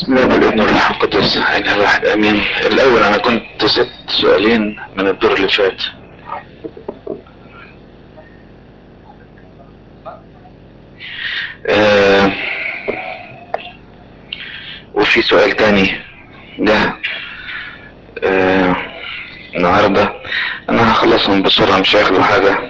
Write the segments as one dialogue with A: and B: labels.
A: بسم الله والابن والروح القدس اله الواحد امين الاول انا كنت سبت سؤالين من الدور اللي فات آه وفي سؤال تاني ده آه النهارده انا هخلصهم بسرعه مش هياخدوا حاجه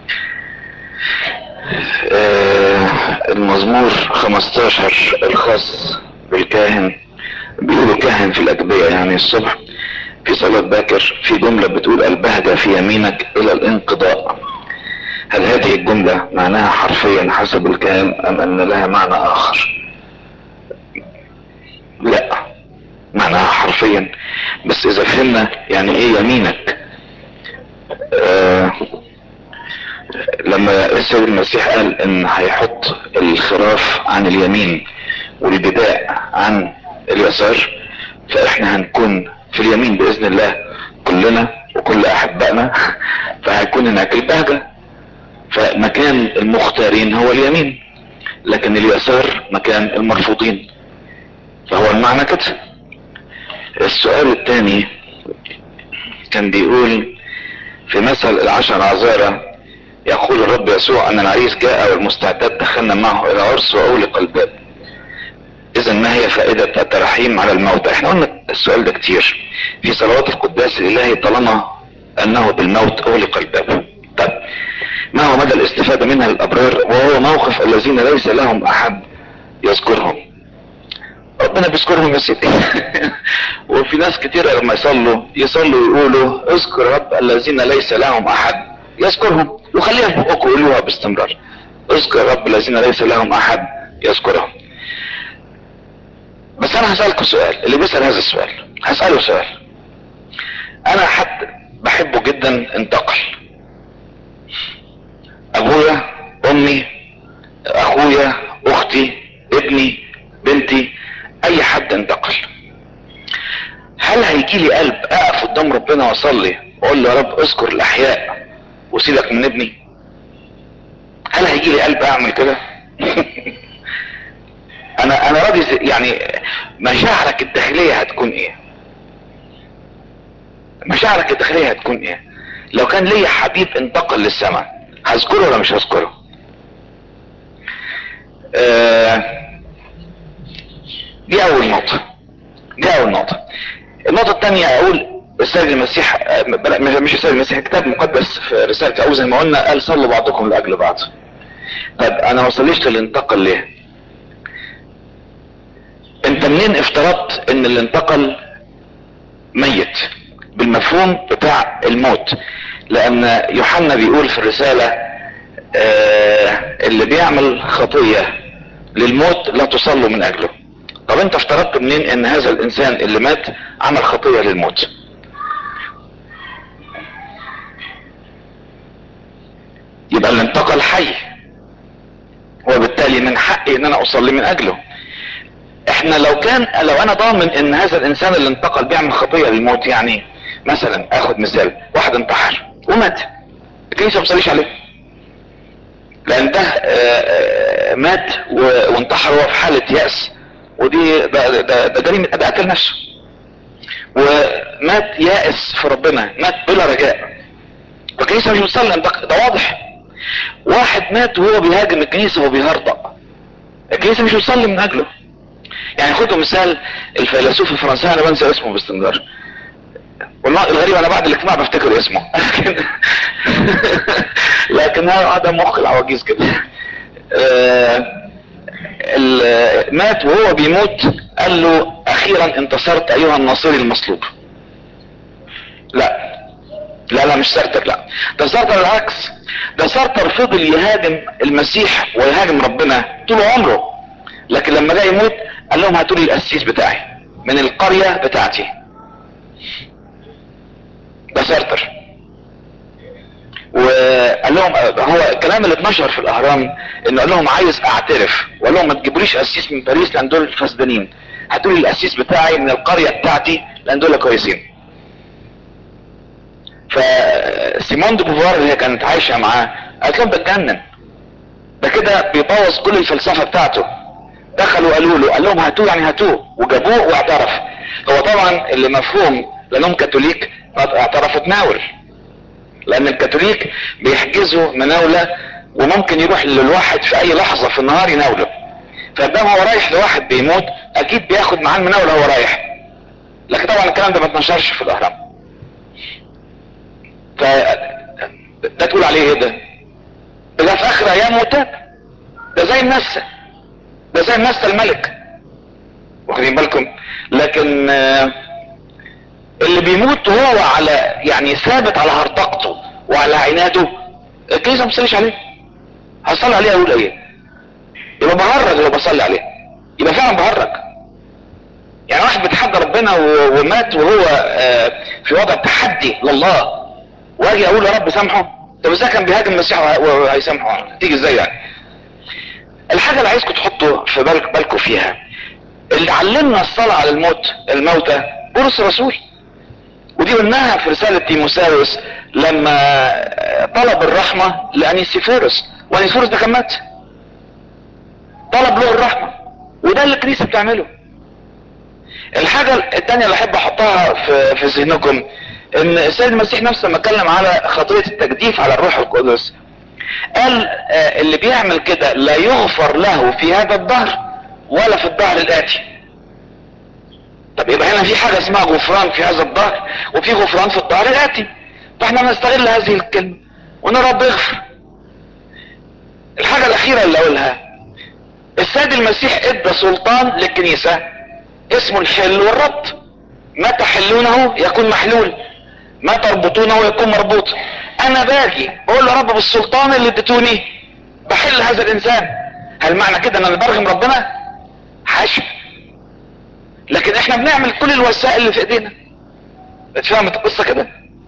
A: آه المزمور 15 الخاص بالكاهن بيقولوا كاهن في الأجبية يعني الصبح في صلاة باكر في جملة بتقول البهجة في يمينك إلى الانقضاء هل هذه الجملة معناها حرفيا حسب الكلام أم أن لها معنى آخر لا معناها حرفيا بس إذا فهمنا يعني إيه يمينك آه لما السيد المسيح قال ان هيحط الخراف عن اليمين والجداء عن اليسار فاحنا هنكون في اليمين باذن الله كلنا وكل احبائنا فهيكون هناك البهجة فمكان المختارين هو اليمين لكن اليسار مكان المرفوضين فهو المعنى كده السؤال الثاني كان بيقول في مثل العشر عذارى يقول الرب يسوع ان العريس جاء والمستعدات دخلنا معه الى عرس واغلق الباب اذا ما هي فائدة الترحيم على الموتى احنا قلنا السؤال ده كتير في صلوات القداس الالهي طالما انه بالموت اغلق الباب طيب ما هو مدى الاستفادة منها للابرار وهو موقف الذين ليس لهم احد يذكرهم ربنا بيذكرهم يا سيدي وفي ناس كتير لما يصلوا يصلوا يقولوا اذكر رب الذين ليس لهم احد يذكرهم وخليها في بقكم يقولوها باستمرار اذكر رب الذين ليس لهم احد يذكرهم بس انا هسألكم سؤال اللي بيسأل هذا السؤال هسأله سؤال انا حد بحبه جدا انتقل ابويا امي اخويا اختي ابني بنتي اي حد انتقل هل هيجي لي قلب اقف قدام ربنا واصلي واقول له يا رب اذكر الاحياء وسيبك من ابني هل هيجي لي قلب اعمل كده انا انا راضي يعني مشاعرك الداخلية هتكون ايه مشاعرك الداخلية هتكون ايه لو كان ليا حبيب انتقل للسماء هذكره ولا مش هذكره آه دي اول نقطة دي اول نقطة النقطة الثانية اقول السيد المسيح مش السيد المسيح كتاب مقدس في رسالة او زي ما قلنا قال صلوا بعضكم لاجل بعض طب انا ما وصليش للي انتقل ليه انت منين افترضت ان اللي انتقل ميت بالمفهوم بتاع الموت لان يوحنا بيقول في الرسالة آه اللي بيعمل خطية للموت لا تصلوا من اجله طب انت افترضت منين ان هذا الانسان اللي مات عمل خطية للموت يبقى اللي انتقل حي وبالتالي من حقي ان انا اصلي من اجله احنا لو كان لو انا ضامن ان هذا الانسان اللي انتقل بيعمل خطية للموت يعني مثلا اخد مثال واحد انتحر ومات الكنيسة ما بتصليش عليه لان ده مات وانتحر وهو في حالة يأس ودي ده, ده, ده جريمة ده قتل نفسه ومات يائس في ربنا مات بلا رجاء الكنيسة مش بتصلي ده واضح واحد مات وهو بيهاجم الكنيسة وبيهرطق الكنيسة مش بتصلي من اجله يعني خدوا مثال الفيلسوف الفرنسي انا بنسى اسمه باستمرار والله الغريب انا بعد الاجتماع بفتكر اسمه لكن لكن هذا مخ العواجيز كده مات وهو بيموت قال له اخيرا انتصرت ايها الناصري المصلوب لا لا لا مش سارتر لا ده سارتر العكس ده سارتر فضل يهاجم المسيح ويهاجم ربنا طول عمره لكن لما جاي يموت قال لهم هاتوا لي القسيس بتاعي من القرية بتاعتي ده سارتر وقال لهم هو الكلام اللي اتنشر في الاهرام انه قال لهم عايز اعترف وقال لهم ما تجيبوليش قسيس من باريس لان دول فاسدانين هاتوا لي القسيس بتاعي من القرية بتاعتي لان دول كويسين فسيمون دي بوفوار اللي هي كانت عايشة معاه قالت لهم بتجنن ده كده بيبوظ كل الفلسفة بتاعته دخلوا قالوا له قال لهم هاتوه يعني هاتوه وجابوه واعترف هو طبعا اللي مفهوم لانهم كاثوليك اعترفوا تناول لان الكاثوليك بيحجزوا مناولة وممكن يروح للواحد في اي لحظة في النهار يناوله فقدام هو رايح لواحد بيموت اكيد بياخد معاه المناولة وهو رايح لكن طبعا الكلام ده ما اتنشرش في الاهرام ف ده تقول عليه ايه ده ده في اخر ايام وتاب ده زي النسة ده زي النسة الملك واخدين بالكم لكن اللي بيموت هو على يعني ثابت على هرطقته وعلى عناده الكنيسه ما بتصليش عليه هصلي عليه اقول ايه يبقى بهرج لو بصلي عليه يبقى فعلا بهرج يعني واحد بيتحدى ربنا ومات وهو في وضع تحدي لله واجي اقول يا رب سامحه طب ازاي كان بيهاجم المسيح وهيسامحه تيجي ازاي يعني الحاجه اللي عايزكم تحطوا في بالك بالكم فيها اللي علمنا الصلاه على الموت الموتى بولس الرسول ودي قلناها في رسالة تيموساوس لما طلب الرحمة لأنيسيفورس وأنيسيفورس ده كان مات طلب له الرحمة وده اللي الكنيسة بتعمله الحاجة التانية اللي احب احطها في, في ذهنكم ان السيد المسيح نفسه لما اتكلم على خطية التجديف على الروح القدس قال اللي بيعمل كده لا يغفر له في هذا الدهر ولا في الدهر الاتي طب يبقى هنا في حاجة اسمها غفران في هذا الدهر وفي غفران في الدهر الاتي فاحنا نستغل هذه الكلمة ونرى رب يغفر الحاجة الاخيرة اللي اقولها السيد المسيح ادى سلطان للكنيسة اسمه الحل والربط ما تحلونه يكون محلول ما تربطونه يكون مربوط انا باجي بقول له رب بالسلطان اللي اديتوني بحل هذا الانسان هل معنى كده ان انا برغم ربنا حاشا لكن احنا بنعمل كل الوسائل اللي في ايدينا اتفهمت القصة كده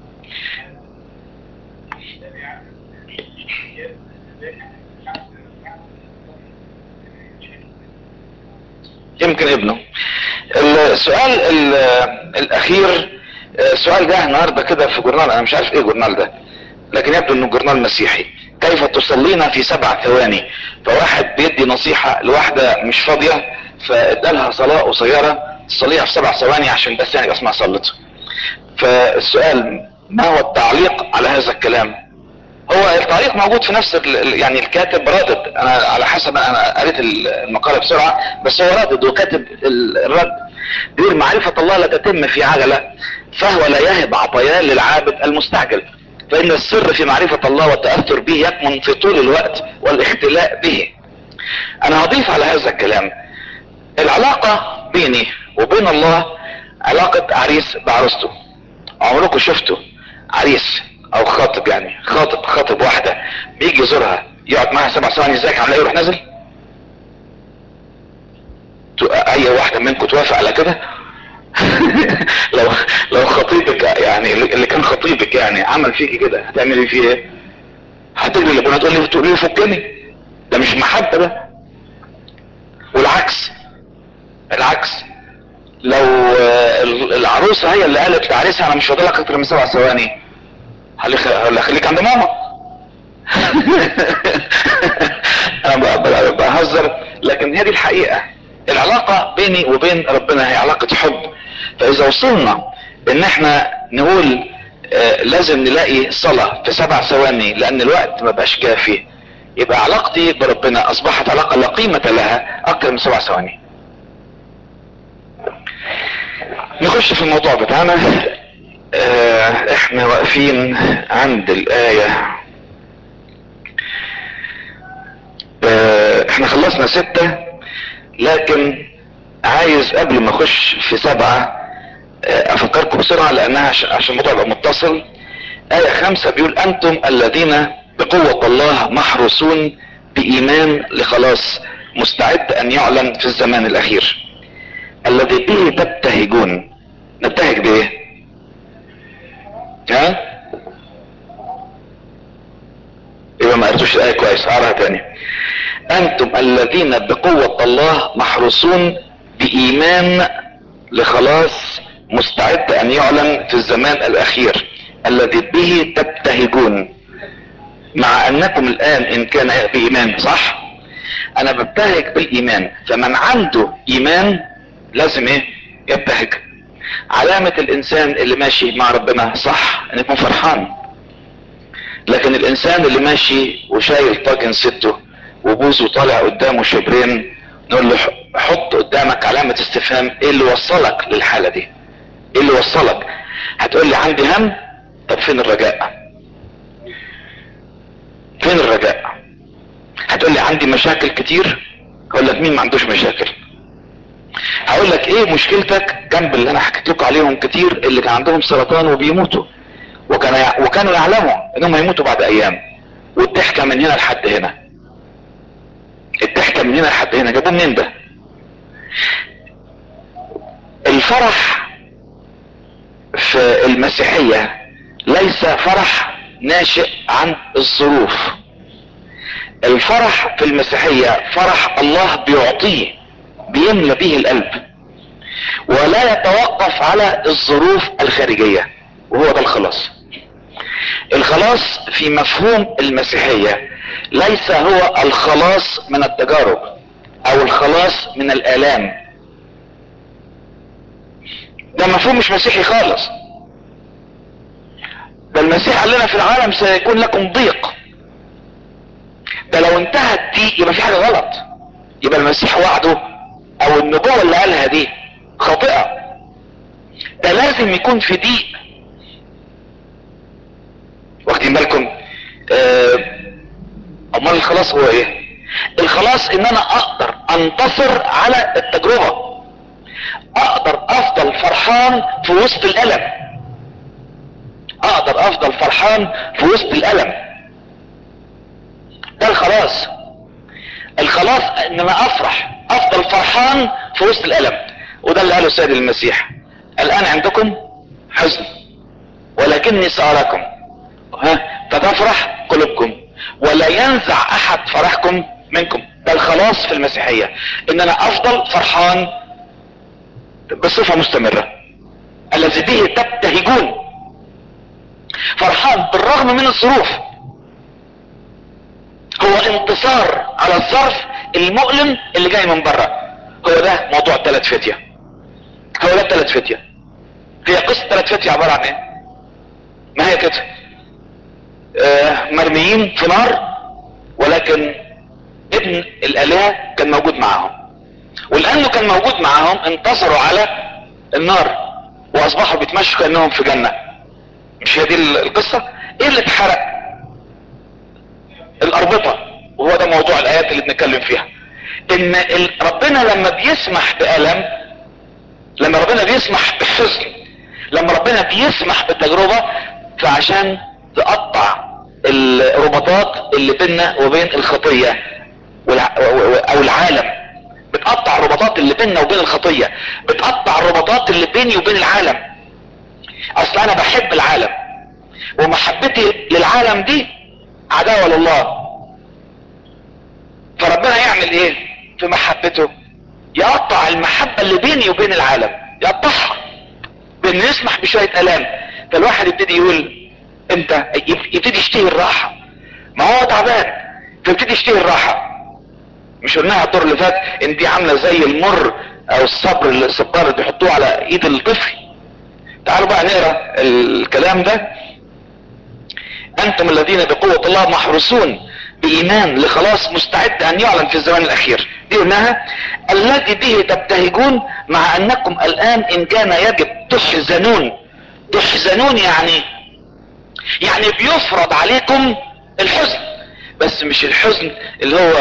A: يمكن ابنه السؤال الاخير سؤال جه النهارده كده في جورنال انا مش عارف ايه الجورنال ده لكن يبدو انه جورنال مسيحي كيف تصلين في سبع ثواني فواحد بيدي نصيحة لواحدة مش فاضية فادالها صلاة قصيرة تصليها في سبع ثواني عشان بس يعني اسمع صلته فالسؤال ما هو التعليق على هذا الكلام هو التعليق موجود في نفس يعني الكاتب رادد انا على حسب انا قريت المقالة بسرعة بس هو رادد وكاتب الرد بيقول معرفة الله لا تتم في عجلة فهو لا يهب عطاياه للعابد المستعجل فان السر في معرفة الله والتأثر به يكمن في طول الوقت والاختلاء به انا هضيف على هذا الكلام العلاقة بيني وبين الله علاقة عريس بعروسته عمركم شفتوا عريس او خاطب يعني خاطب خاطب واحدة بيجي يزورها يقعد معاها سبع ثواني ازيك عامله ايه يروح نازل اي واحدة منكم توافق على كده لو لو خطيبك يعني اللي كان خطيبك يعني عمل فيكي كده هتعملي فيه ايه هتجري لابونا تقول لي تقول لي فكني ده مش محبة ده والعكس العكس لو العروسة هي اللي قالت لعريسها انا مش فاضلك اكتر من سبع ثواني هخليك عند ماما انا بهزر لكن هذه الحقيقة العلاقة بيني وبين ربنا هي علاقة حب فاذا وصلنا ان احنا نقول آه لازم نلاقي صلاة في سبع ثواني لان الوقت ما بقاش كافي يبقى علاقتي بربنا اصبحت علاقة لا قيمة لها اكتر من سبع ثواني نخش في الموضوع بتاعنا اه احنا واقفين عند الآية اه احنا خلصنا ستة لكن عايز قبل ما اخش في سبعة اه افكركم بسرعة لانها عشان الموضوع يبقى متصل آية خمسة بيقول انتم الذين بقوة الله محروسون بإيمان لخلاص مستعد أن يعلن في الزمان الأخير الذي به تبتهجون نبتهج بإيه؟ ها؟ يبقى ما قريتوش الآية كويس أقراها تاني أنتم الذين بقوة الله محروسون بإيمان لخلاص مستعد أن يعلن في الزمان الأخير الذي به تبتهجون مع انكم الان ان كان بايمان صح انا ببتهج بالايمان فمن عنده ايمان لازم ايه يبتهج علامة الانسان اللي ماشي مع ربنا صح ان يكون فرحان لكن الانسان اللي ماشي وشايل طاجن سته وبوزه طالع قدامه شبرين نقول له حط قدامك علامة استفهام ايه اللي وصلك للحالة دي ايه اللي وصلك هتقول لي عندي هم طب فين الرجاء فين الرجاء هتقول لي عندي مشاكل كتير هقول لك مين ما عندوش مشاكل هقول لك ايه مشكلتك جنب اللي انا حكيت لكم عليهم كتير اللي كان عندهم سرطان وبيموتوا وكان وكانوا يعلموا انهم هيموتوا بعد ايام والضحكه من هنا لحد هنا الضحكه من هنا لحد هنا جابوه منين ده الفرح في المسيحيه ليس فرح ناشئ عن الظروف الفرح في المسيحيه فرح الله بيعطيه بيملى به القلب ولا يتوقف على الظروف الخارجيه وهو ده الخلاص الخلاص في مفهوم المسيحية ليس هو الخلاص من التجارب او الخلاص من الالام ده مفهوم مش مسيحي خالص ده المسيح قال لنا في العالم سيكون لكم ضيق ده لو انتهت دي يبقى في حاجة غلط يبقى المسيح وعده او النبوة اللي قالها دي خاطئة ده لازم يكون في ضيق واخدين بالكم آه، امال الخلاص هو ايه الخلاص ان انا اقدر انتصر على التجربة اقدر افضل فرحان في وسط الالم اقدر افضل فرحان في وسط الالم ده الخلاص الخلاص ان انا افرح افضل فرحان في وسط الالم وده اللي قاله السيد المسيح الان عندكم حزن ولكني سأراكم ها فتفرح قلوبكم ولا ينزع احد فرحكم منكم ده الخلاص في المسيحية ان انا افضل فرحان بصفة مستمرة الذي به تبتهجون فرحان بالرغم من الظروف هو انتصار على الظرف المؤلم اللي جاي من بره هو ده موضوع الثلاث فتية هو ده الثلاث فتية هي قصة الثلاث فتية عبارة عن ايه ما هي كده آه مرميين في نار ولكن ابن الالهة كان موجود معاهم ولانه كان موجود معاهم انتصروا على النار واصبحوا بيتمشوا كانهم في جنة مش هي دي القصة ايه اللي اتحرق الاربطة وهو ده موضوع الايات اللي بنتكلم فيها ان ربنا لما بيسمح بألم لما ربنا بيسمح بحزن لما ربنا بيسمح بالتجربة فعشان تقطع الرباطات اللي بيننا وبين الخطية او العالم بتقطع الرباطات اللي بيننا وبين الخطية بتقطع الرباطات اللي بيني وبين العالم اصل انا بحب العالم ومحبتي للعالم دي عداوة لله فربنا يعمل ايه في محبته يقطع المحبة اللي بيني وبين العالم يقطعها بان يسمح بشوية الام فالواحد يبتدي يقول امتى يبتدي يشتهي الراحة ما هو تعبان فيبتدي يشتهي الراحة مش قلناها الدور اللي فات ان دي عاملة زي المر او الصبر الصبار اللي بيحطوه على ايد الطفل تعالوا بقى نقرا الكلام ده انتم الذين بقوة الله محروسون بإيمان لخلاص مستعد أن يعلن في الزمان الأخير دي قلناها الذي به تبتهجون مع أنكم الآن إن كان يجب تحزنون تحزنون يعني يعني بيفرض عليكم الحزن بس مش الحزن اللي هو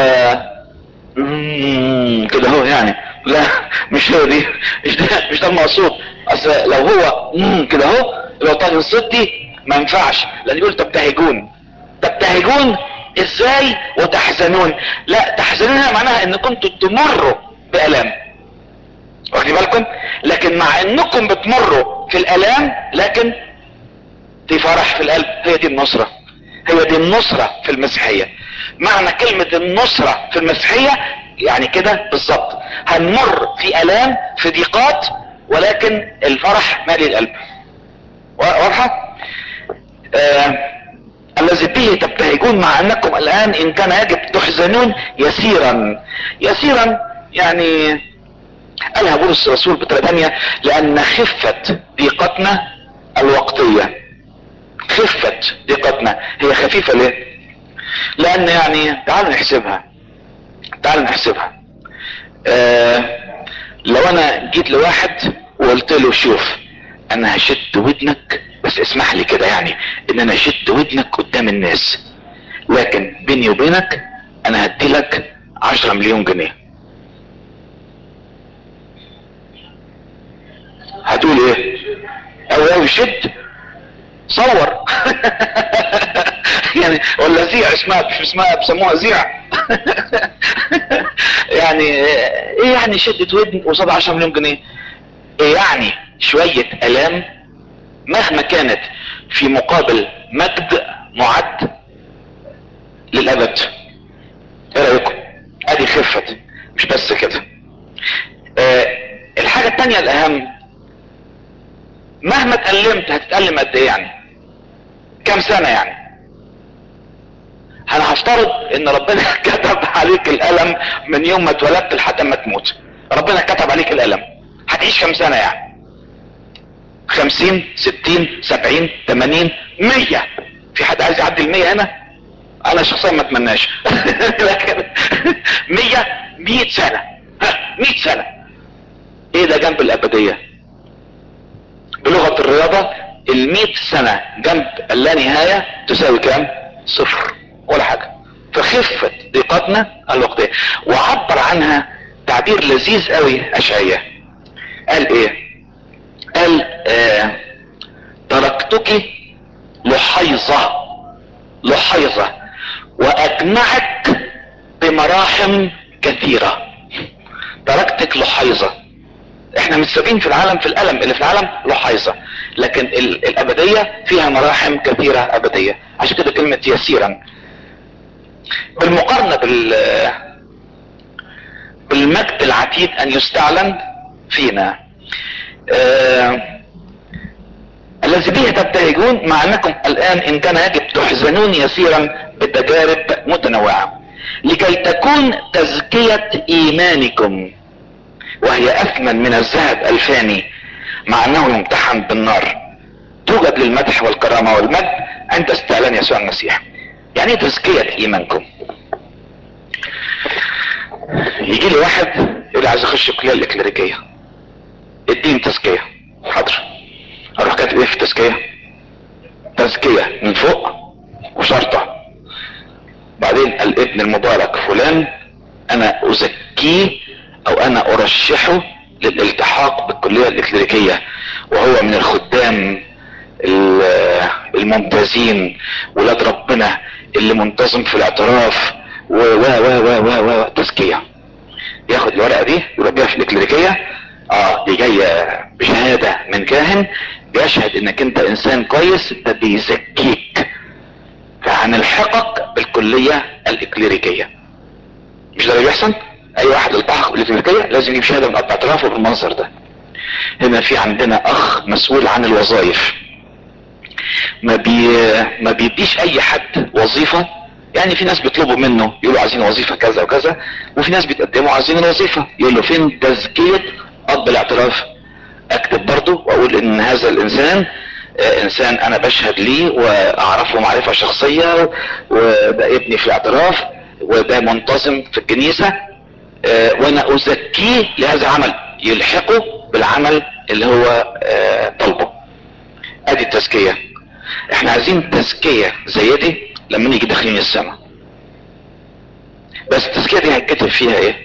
A: كده هو يعني لا مش هو دي مش ده مش ده المقصود اصل لو هو كده اهو لو طالب الصدي ما ينفعش لان يقول تبتهجون تبتهجون ازاي وتحزنون لا تحزنون هنا معناها ان كنتوا تمروا بالام واخدين بالكم لكن مع انكم بتمروا في الالام لكن في فرح في القلب هي دي النصرة هي دي النصرة في المسيحية معنى كلمة النصرة في المسيحية يعني كده بالظبط هنمر في الام في ضيقات ولكن الفرح مالي القلب واضحة آه الذي به تبتهجون مع انكم الان ان كان يجب تحزنون يسيرا يسيرا يعني قالها بولس الرسول بطريقه ثانيه لان خفه ضيقتنا الوقتيه خفه ضيقتنا هي خفيفه ليه لان يعني تعالوا نحسبها تعالوا نحسبها آه لو انا جيت لواحد وقلت له شوف انا هشد ودنك بس اسمح لي كده يعني ان انا اشد ودنك قدام الناس لكن بيني وبينك انا هدي لك عشرة مليون جنيه هتقول ايه او او شد صور يعني ولا زيع اسمها مش اسمها بيسموها زيع يعني ايه يعني شدة ودن قصاد 10 مليون جنيه ايه يعني شوية الام مهما كانت في مقابل مجد معد للابد ايه رايكم ادي خفة مش بس كده آه الحاجة التانية الاهم مهما اتألمت هتتألم قد ايه يعني كام سنة يعني انا هفترض ان ربنا كتب عليك الالم من يوم ما اتولدت لحد ما تموت ربنا كتب عليك الالم هتعيش كام سنة يعني خمسين ستين سبعين تمانين مية في حد عايز يعدي المية هنا انا شخصيا ما اتمناش لكن مية مية سنة ها مية سنة ايه ده جنب الابدية بلغة الرياضة المية سنة جنب اللا نهاية تساوي كام صفر ولا حاجة فخفت ضيقتنا الوقتية وعبر عنها تعبير لذيذ قوي اشعية قال ايه قال آه تركتك لحيظة لحيظة واجمعك بمراحم كثيرة تركتك لحيظة احنا متسابين في العالم في الالم اللي في العالم لحيظة لكن ال- الابدية فيها مراحم كثيرة ابدية عشان كده كلمة يسيرا بالمقارنة بال بالمجد العتيد ان يستعلن فينا آه الذي به تبتهجون مع انكم الان ان كان يجب تحزنون يسيرا بتجارب متنوعة لكي تكون تزكية ايمانكم وهي اثمن من الذهب الفاني مع انه يمتحن بالنار توجد للمدح والكرامة والمجد عند استعلان يسوع المسيح يعني ايه تزكية ايمانكم يجي لي واحد يقول لي عايز اخش الكليه الاكليريكيه اديني تزكيه حاضر اروح كاتب ايه في التزكيه تزكيه من فوق وشرطه بعدين الابن المبارك فلان انا ازكيه او انا ارشحه للالتحاق بالكليه الاكليريكيه وهو من الخدام ال- الممتازين ولاد ربنا اللي منتظم في الاعتراف و و و و و و تزكيه ياخد الورقه دي ويربيها في الاكليريكيه اه دي جايه بشهاده من كاهن بيشهد انك انت انسان كويس ده بيزكيك فهنلحقك بالكليه الاكليريكيه مش ده اللي بيحصل اي واحد التحق بالاكليريكيه لازم يجيب شهاده من قطع اعترافه بالمنظر ده هنا في عندنا اخ مسؤول عن الوظائف ما بي ما بيديش اي حد وظيفه يعني في ناس بيطلبوا منه يقولوا عايزين وظيفه كذا وكذا وفي ناس بيتقدموا عايزين الوظيفه يقول له فين تزكيه اب الاعتراف اكتب برضه واقول ان هذا الانسان آه، انسان انا بشهد ليه واعرفه معرفه شخصيه وده ابني في الاعتراف وده منتظم في الكنيسه آه، وانا ازكيه لهذا العمل يلحقه بالعمل اللي هو آه، طلبه ادي التزكيه احنا عايزين تزكيه زي دي لما نيجي داخلين السماء بس التزكيه دي هيتكتب فيها ايه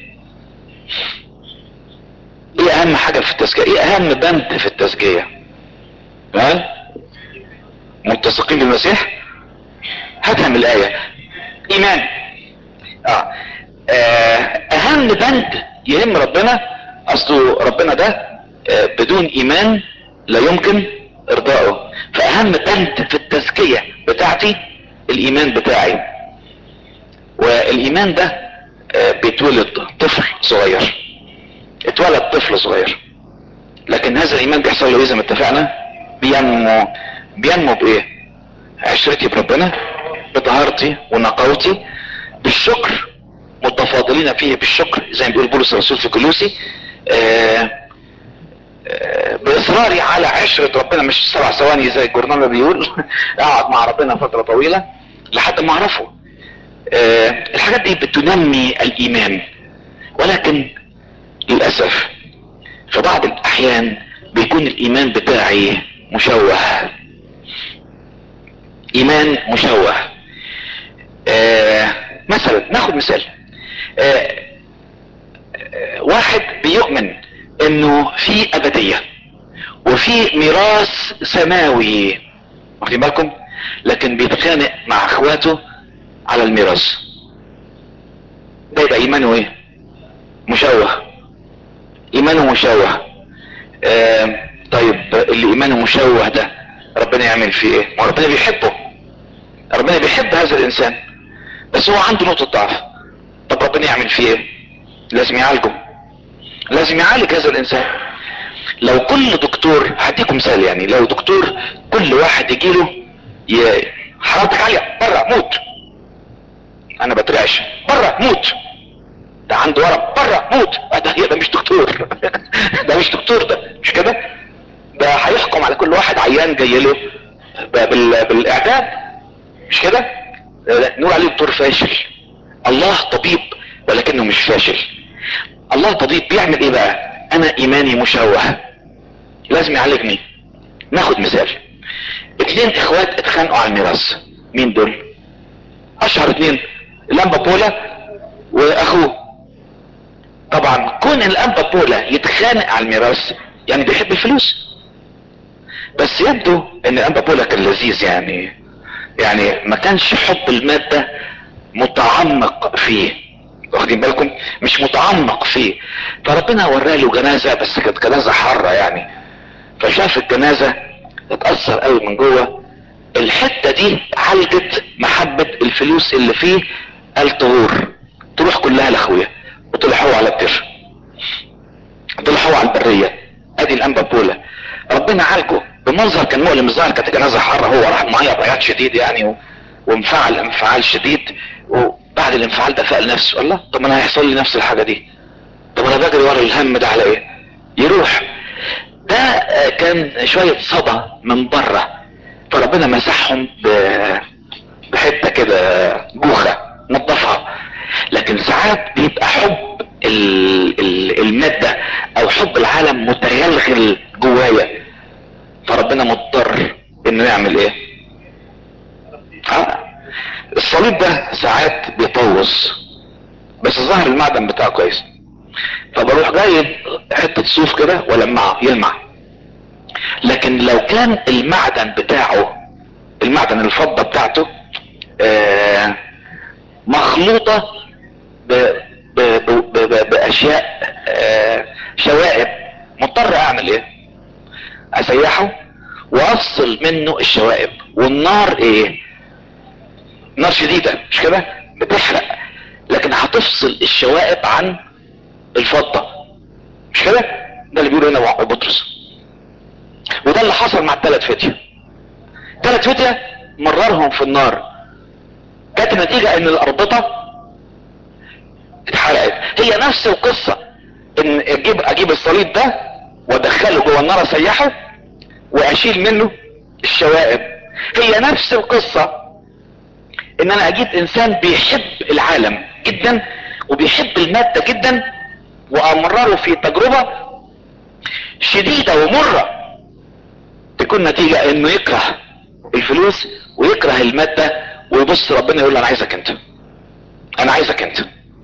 A: ايه اهم حاجه في التزكيه ايه اهم بند في التزكيه ها متسقين بالمسيح هاتها من الايه ايمان اه آه، اهم بند يهم ربنا اصله ربنا ده آه، بدون ايمان لا يمكن ارضائه فاهم بند في التزكية بتاعتي الايمان بتاعي والايمان ده آه، بيتولد طفل صغير اتولد طفل صغير لكن هذا الايمان بيحصل له ايه زي ما اتفقنا بينمو بينمو بايه عشرتي بربنا بطهارتي ونقاوتي بالشكر متفاضلين فيه بالشكر زي ما بيقول بولس الرسول في كلوسي آه آه باصراري على عشرة ربنا مش سبع ثواني زي الجورنال ما بيقول اقعد مع ربنا فترة طويلة لحد ما اعرفه آه الحاجات دي بتنمي الايمان ولكن للاسف في بعض الاحيان بيكون الايمان بتاعي مشوه ايمان مشوه آه مثلا ناخد مثال آه آه واحد بيؤمن انه في ابدية وفي ميراث سماوي واخدين بالكم لكن بيتخانق مع اخواته على الميراث ده يبقى ايمانه ايه مشوه ايمانه مشوه آه طيب اللي ايمانه مشوه ده ربنا يعمل فيه ايه ما ربنا بيحبه ربنا بيحب هذا الانسان بس هو عنده نقطة ضعف طب ربنا يعمل فيه ايه لازم يعالجه لازم يعالج هذا الانسان لو كل دكتور هديكم مثال يعني لو دكتور كل واحد يجيله ي... حرارتك عالية برا موت انا بترعش برا موت ده عنده ورم برا موت ده ده مش دكتور ده مش دكتور ده مش كده ده هيحكم على كل واحد عيان جاي له بال... بالاعدام مش كده نقول عليه دكتور فاشل الله طبيب ولكنه مش فاشل الله طبيب بيعمل ايه بقى انا ايماني مشوه لازم يعالجني ناخد مثال اتنين اخوات اتخانقوا على الميراث مين دول اشهر اتنين الانبا بولا واخوه طبعا كون الانبا بولا يتخانق على الميراث يعني بيحب الفلوس بس يبدو ان الانبا بولا كان لذيذ يعني يعني ما كانش حب المادة متعمق فيه واخدين بالكم مش متعمق فيه فربنا وراله جنازة بس كانت جنازة حارة يعني فشاف الجنازة اتأثر قوي من جوه الحتة دي عالجت محبة الفلوس اللي فيه الطهور تروح كلها لاخويا وطلع هو على البر طلع هو على البرية ادي الانبا بولا ربنا عالجه بمنظر كان مؤلم الظاهر كانت جنازة حارة هو راح معيط عياط شديد يعني و... وانفعل انفعال شديد وبعد الانفعال ده فقل نفسه الله طب انا هيحصل لي نفس الحاجة دي طب انا بجري ورا الهم ده على ايه يروح ده كان شوية صدى من بره فربنا مسحهم ب... بحتة كده جوخة نظفها لكن ساعات بيبقى حب ال... ال... المادة او حب العالم متغلغل جوايا فربنا مضطر انه يعمل ايه آه. الصليب ده ساعات بيطوز بس ظهر المعدن بتاعه كويس فبروح جايب حتة صوف كده ولمعه يلمع لكن لو كان المعدن بتاعه المعدن الفضة بتاعته آه مخلوطة ب ب ب ب باشياء آه شوائب مضطر اعمل ايه اسيحه وافصل منه الشوائب والنار ايه نار شديدة مش كده بتحرق لكن هتفصل الشوائب عن الفضة مش كده ده اللي بيقوله هنا بطرس وده اللي حصل مع الثلاث فتية ثلاث فتية مررهم في النار كانت النتيجة ان الاربطة اتحرقت هي نفس القصة ان اجيب اجيب الصليب ده وادخله جوه النار اسيحه واشيل منه الشوائب هي نفس القصة ان انا اجيب انسان بيحب العالم جدا وبيحب المادة جدا وامرره في تجربة شديدة ومرة تكون نتيجة انه يكره الفلوس ويكره المادة ويبص ربنا يقول له انا عايزك انت انا عايزك انت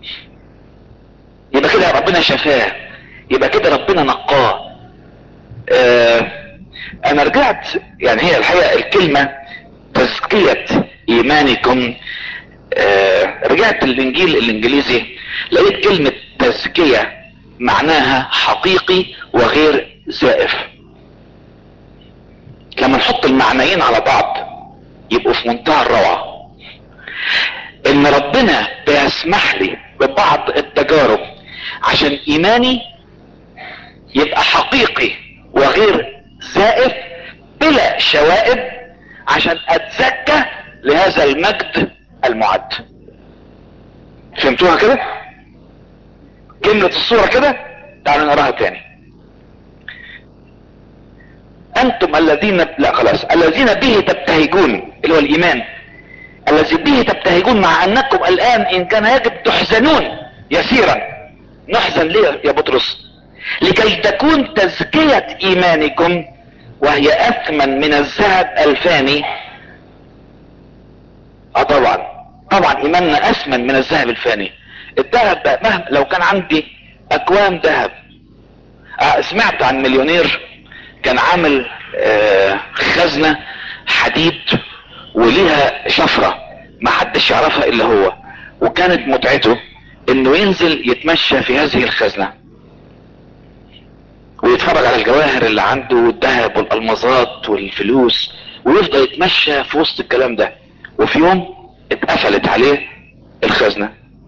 A: يبقى كده ربنا شفاه يبقى كده ربنا نقاه آه انا رجعت يعني هي الحقيقة الكلمة تزكية ايمانكم آه رجعت الانجيل الانجليزي لقيت كلمة تزكية معناها حقيقي وغير زائف لما نحط المعنيين على بعض يبقوا في منتهى الروعة ان ربنا بيسمح لي ببعض التجارب عشان ايماني يبقى حقيقي وغير زائف بلا شوائب عشان اتزكى لهذا المجد المعد فهمتوها كده جملة الصورة كده تعالوا نقراها تاني انتم الذين لا خلاص الذين به تبتهجون اللي هو الايمان الذي به تبتهجون مع انكم الان ان كان يجب تحزنون يسيرا نحزن ليه يا بطرس لكي تكون تزكية ايمانكم وهي اثمن من الذهب الفاني اه طبعا طبعا ايماننا اثمن من الذهب الفاني الذهب بقى مهما لو كان عندي اكوام ذهب آه سمعت عن مليونير كان عامل آه خزنة حديد وليها شفرة ما حدش يعرفها الا هو وكانت متعته انه ينزل يتمشى في هذه الخزنة ويتفرج على الجواهر اللي عنده والذهب والالمازات والفلوس ويفضل يتمشى في وسط الكلام ده وفي يوم اتقفلت عليه الخزنة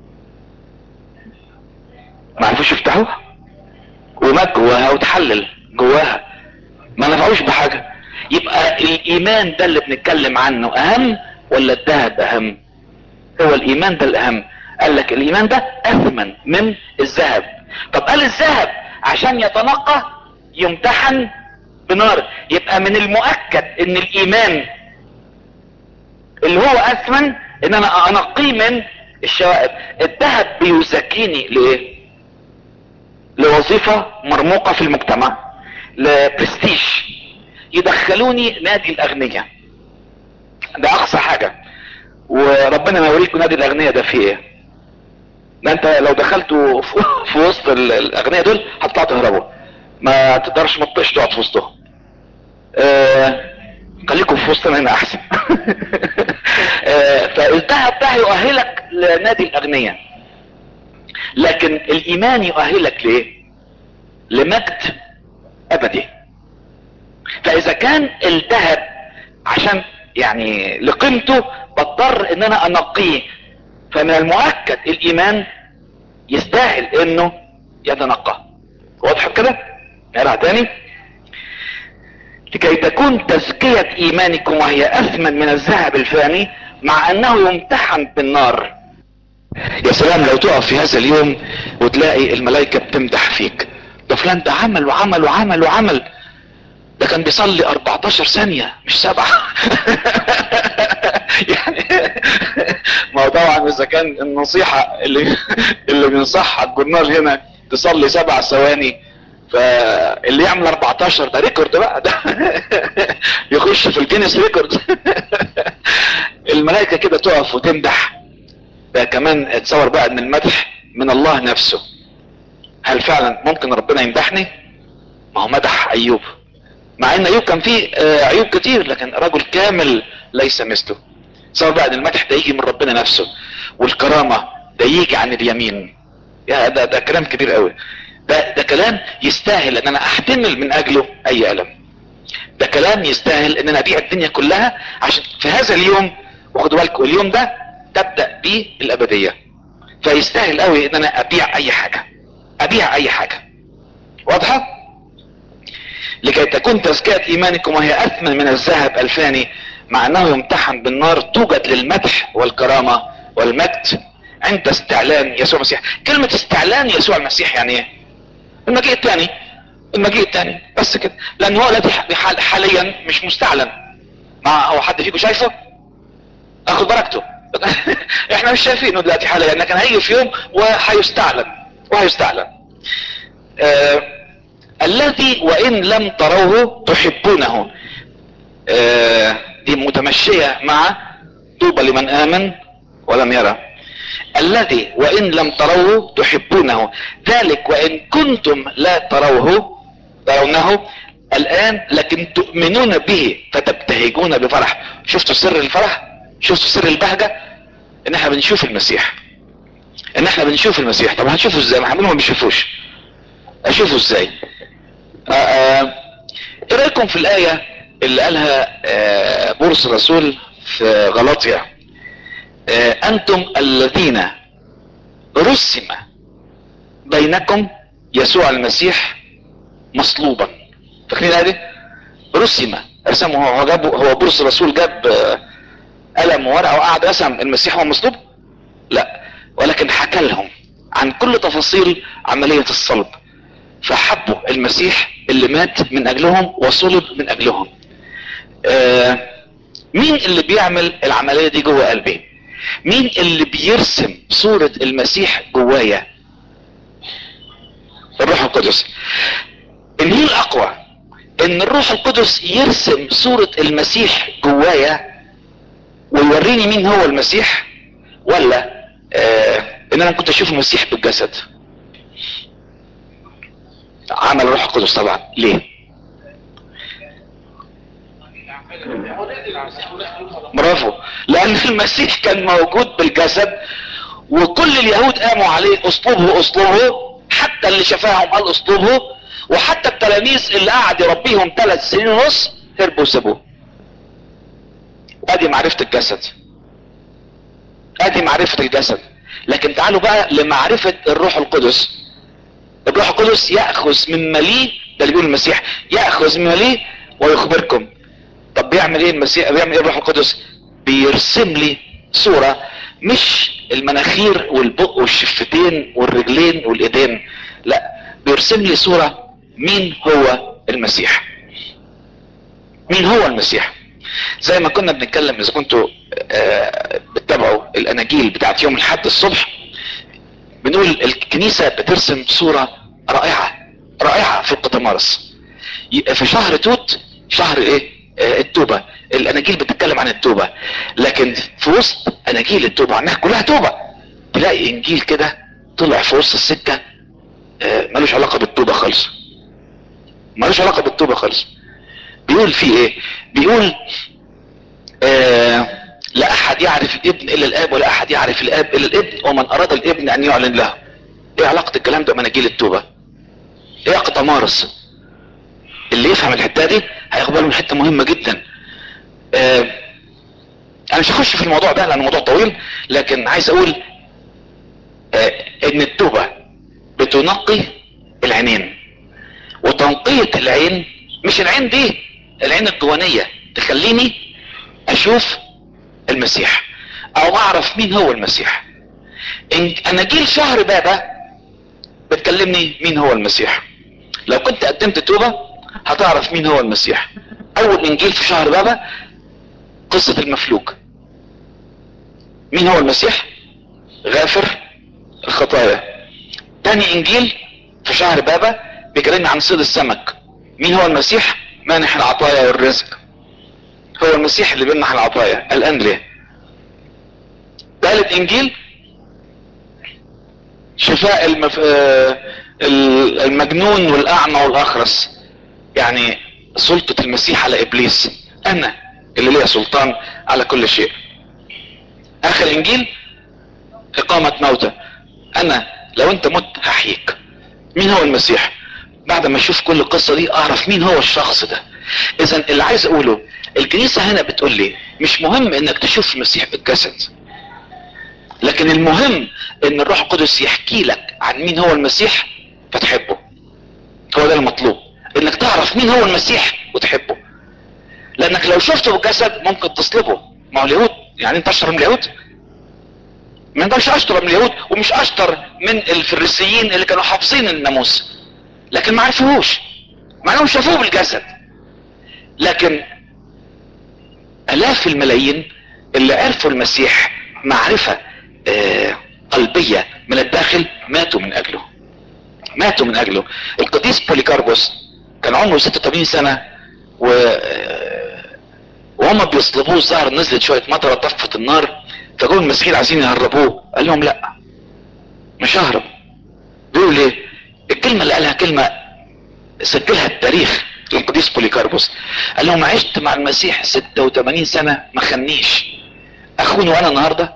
A: ما عرفوش يفتحوها ومات جواها وتحلل جواها ما نفعوش بحاجة يبقى الايمان ده اللي بنتكلم عنه اهم ولا الذهب اهم هو الايمان ده الاهم قال لك الايمان ده اثمن من الذهب طب قال الذهب عشان يتنقى يمتحن بنار يبقى من المؤكد ان الايمان اللي هو اثمن ان انا انقيه من الشوائب الذهب بيزكيني لايه لوظيفة مرموقة في المجتمع لبرستيج يدخلوني نادي الاغنياء ده اقصى حاجة وربنا ما يوريكم نادي الاغنياء ده فيه ايه ده انت لو دخلتوا في وسط الاغنياء دول هتطلعوا تهربوا ما تقدرش ما تطيش تقعد في وسطهم آه خليكم في وسطنا هنا احسن آه فالذهب ده يؤهلك لنادي الاغنياء لكن الايمان يؤهلك ليه لمجد ابدي فاذا كان الذهب عشان يعني لقيمته بضطر ان انا انقيه فمن المؤكد الايمان يستاهل انه يتنقى واضح كده نقرا تاني لكي تكون تزكية ايمانكم وهي اثمن من الذهب الفاني مع انه يمتحن بالنار يا سلام لو تقف في هذا اليوم وتلاقي الملائكة بتمدح فيك ده فلان ده عمل وعمل وعمل وعمل ده كان بيصلي 14 ثانية مش سبعة يعني ما هو طبعا اذا كان النصيحة اللي اللي بينصحها الجورنال هنا تصلي سبع ثواني فاللي يعمل 14 ده ريكورد بقى ده يخش في الجينيس ريكورد الملائكة كده تقف وتمدح ده كمان اتصور بقى ان المدح من الله نفسه هل فعلا ممكن ربنا يمدحني ما هو مدح ايوب مع ان ايوب كان فيه عيوب كتير لكن رجل كامل ليس مثله سواء بقى ان المدح ده يجي من ربنا نفسه والكرامة ده يجي عن اليمين يا ده, ده كلام كبير قوي ده, ده كلام يستاهل ان انا احتمل من اجله اي الم ده كلام يستاهل ان انا ابيع الدنيا كلها عشان في هذا اليوم واخدوا بالكم اليوم ده تبدأ بيه الابدية فيستاهل قوي ان انا ابيع اي حاجة ابيع اي حاجة واضحة لكي تكون تزكية ايمانكم وهي اثمن من الذهب الفاني مع انه يمتحن بالنار توجد للمدح والكرامة والمجد عند استعلان يسوع المسيح كلمة استعلان يسوع المسيح يعني ايه المجيء الثاني المجيء الثاني بس كده لان هو الذي حاليا مش مستعلن ما هو حد فيكم شايفه اخد بركته احنا مش شايفينه دلوقتي حاليا لكن هيجي في يوم وهيستعلن وهيستعلن آه الذي وان لم تروه تحبونه آه دي متمشية مع طوبى لمن امن ولم يرى الذي وان لم تروه تحبونه ذلك وان كنتم لا تروه ترونه الان لكن تؤمنون به فتبتهجون بفرح شفتوا سر الفرح شفتوا سر البهجة ان احنا بنشوف المسيح ان احنا بنشوف المسيح طب هنشوفه ازاي ما ما بيشوفوش اشوفه ازاي ايه رايكم في الايه اللي قالها آه بولس الرسول في غلاطيا آه انتم الذين رسم بينكم يسوع المسيح مصلوبا فاكرين الايه دي رسم رسمه هو جاب هو بولس الرسول جاب آه قلم وورقه وقعد رسم المسيح هو مصلوب لا ولكن حكى لهم عن كل تفاصيل عمليه الصلب فحبوا المسيح اللي مات من اجلهم وصلب من اجلهم آه مين اللي بيعمل العمليه دي جوه قلبي مين اللي بيرسم صوره المسيح جوايا الروح القدس النيل الاقوى ان الروح القدس يرسم صورة المسيح جوايا ويوريني مين هو المسيح ولا آه ان انا كنت اشوف المسيح بالجسد عمل الروح القدس طبعا ليه برافو لان المسيح كان موجود بالجسد وكل اليهود قاموا عليه اسلوبه اسلوبه حتى اللي شفاهم قال اسلوبه وحتى التلاميذ اللي قعد يربيهم ثلاث سنين ونص هربوا وسابوه ادي معرفة الجسد ادي معرفة الجسد لكن تعالوا بقى لمعرفة الروح القدس الروح القدس يأخذ من مليه ده اللي بيقول المسيح يأخذ من مليه ويخبركم طب بيعمل ايه المسيح بيعمل ايه الروح القدس بيرسم لي صورة مش المناخير والبق والشفتين والرجلين والايدين لا بيرسم لي صورة مين هو المسيح مين هو المسيح زي ما كنا بنتكلم اذا كنتوا آه بتتابعوا الاناجيل بتاعت يوم الحد الصبح بنقول الكنيسة بترسم صورة رائعة رائعة في القطمارس في شهر توت شهر ايه آه التوبة الاناجيل بتتكلم عن التوبة لكن في وسط اناجيل التوبة عنها كلها توبة تلاقي انجيل كده طلع في وسط السكة آه ملوش علاقة بالتوبة خالص ملوش علاقة بالتوبة خالص بيقول فيه ايه بيقول آه لا احد يعرف الابن الا الاب ولا احد يعرف الاب الا الابن ومن اراد الابن ان يعلن له ايه علاقة الكلام ده بمناجيل التوبة ايه علاقة مارس اللي يفهم الحتة دي هيقبل من حتة مهمة جدا آه انا مش هخش في الموضوع ده لانه موضوع طويل لكن عايز اقول آه ان التوبة بتنقي العينين وتنقية العين مش العين دي العين الجوانية تخليني اشوف المسيح او اعرف مين هو المسيح إن اناجيل شهر بابا بتكلمني مين هو المسيح لو كنت قدمت توبة هتعرف مين هو المسيح اول انجيل في شهر بابا قصة المفلوج مين هو المسيح غافر الخطايا تاني انجيل في شهر بابا بيكلمنا عن صيد السمك مين هو المسيح مانح العطايا والرزق هو المسيح اللي بيمنح العطايا الان ليه ثالث انجيل شفاء المف... المجنون والاعمى والاخرس يعني سلطة المسيح على ابليس انا اللي ليا سلطان على كل شيء اخر انجيل اقامة موتى انا لو انت مت هحييك مين هو المسيح بعد ما اشوف كل القصة دي اعرف مين هو الشخص ده اذا اللي عايز اقوله الكنيسة هنا بتقول لي مش مهم انك تشوف المسيح بالجسد لكن المهم ان الروح القدس يحكي لك عن مين هو المسيح فتحبه هو ده المطلوب انك تعرف مين هو المسيح وتحبه لانك لو شفته بالجسد ممكن تصلبه ما هو اليهود يعني انت اشطر من اليهود ما انتش اشطر من اليهود ومش اشطر من الفريسيين اللي كانوا حافظين الناموس لكن ما عرفوهوش مع انهم شافوه بالجسد لكن الاف الملايين اللي عرفوا المسيح معرفة آه قلبية من الداخل ماتوا من اجله ماتوا من اجله القديس بوليكاربوس كان عمره 86 سنة و وهم بيصلبوه الظهر نزلت شوية مطرة طفت النار فجوا المسيحيين عايزين يهربوه قال لهم لا مش ههرب بيقول ليه الكلمة اللي قالها كلمة سجلها التاريخ للقديس بوليكاربوس قال لهم عشت مع المسيح 86 سنة ما خنيش اخوني وانا النهاردة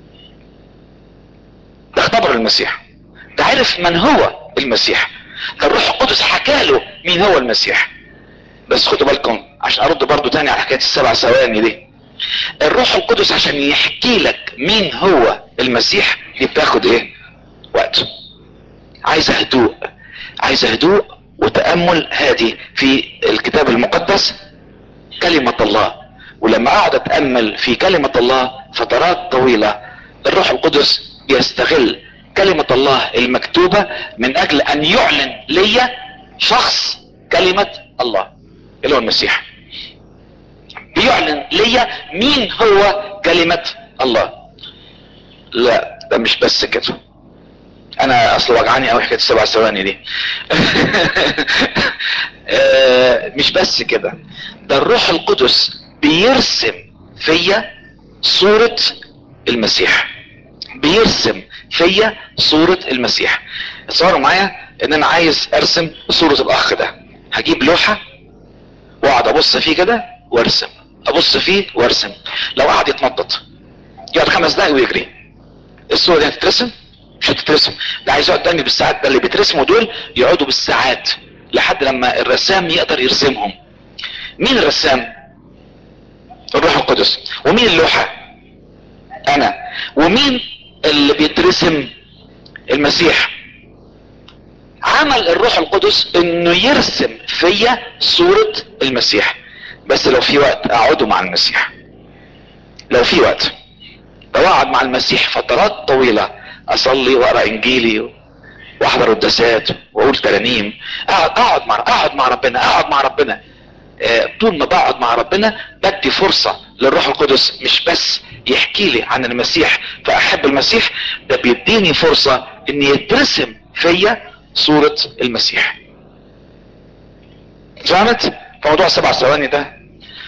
A: ده اختبر المسيح ده عرف من هو المسيح ده الروح القدس حكى له مين هو المسيح بس خدوا بالكم عشان ارد برضو تاني على حكاية السبع ثواني دي الروح القدس عشان يحكي لك مين هو المسيح دي بتاخد ايه وقت عايزة هدوء عايزة هدوء وتأمل هادي في الكتاب المقدس كلمة الله ولما اقعد اتامل في كلمه الله فترات طويله الروح القدس بيستغل كلمه الله المكتوبه من اجل ان يعلن لي شخص كلمه الله اللي هو المسيح بيعلن لي مين هو كلمه الله لا ده مش بس كده انا اصل وجعاني قوي حكايه السبع ثواني دي آه، مش بس كده ده الروح القدس بيرسم فيا صورة المسيح بيرسم فيا صورة المسيح تصوروا معايا ان انا عايز ارسم صورة الاخ ده هجيب لوحة واقعد ابص فيه كده وارسم ابص فيه وارسم لو قعد يتنطط يقعد خمس دقايق ويجري الصورة دي هتترسم مش هتترسم ده عايز يقعد تاني بالساعات ده اللي بيترسموا دول يقعدوا بالساعات لحد لما الرسام يقدر يرسمهم مين الرسام الروح القدس ومين اللوحة انا ومين اللي بيترسم المسيح عمل الروح القدس انه يرسم فيا صورة المسيح بس لو في وقت اقعده مع المسيح لو في وقت لو اقعد مع المسيح فترات طويلة اصلي واقرا انجيلي واحضر قداسات واقول ترانيم اقعد اقعد مع اقعد مع ربنا اقعد مع ربنا آه، طول ما بقعد مع ربنا بدي فرصة للروح القدس مش بس يحكي لي عن المسيح فاحب المسيح ده بيديني فرصة ان يترسم فيا صورة المسيح فهمت في موضوع سبع ثواني ده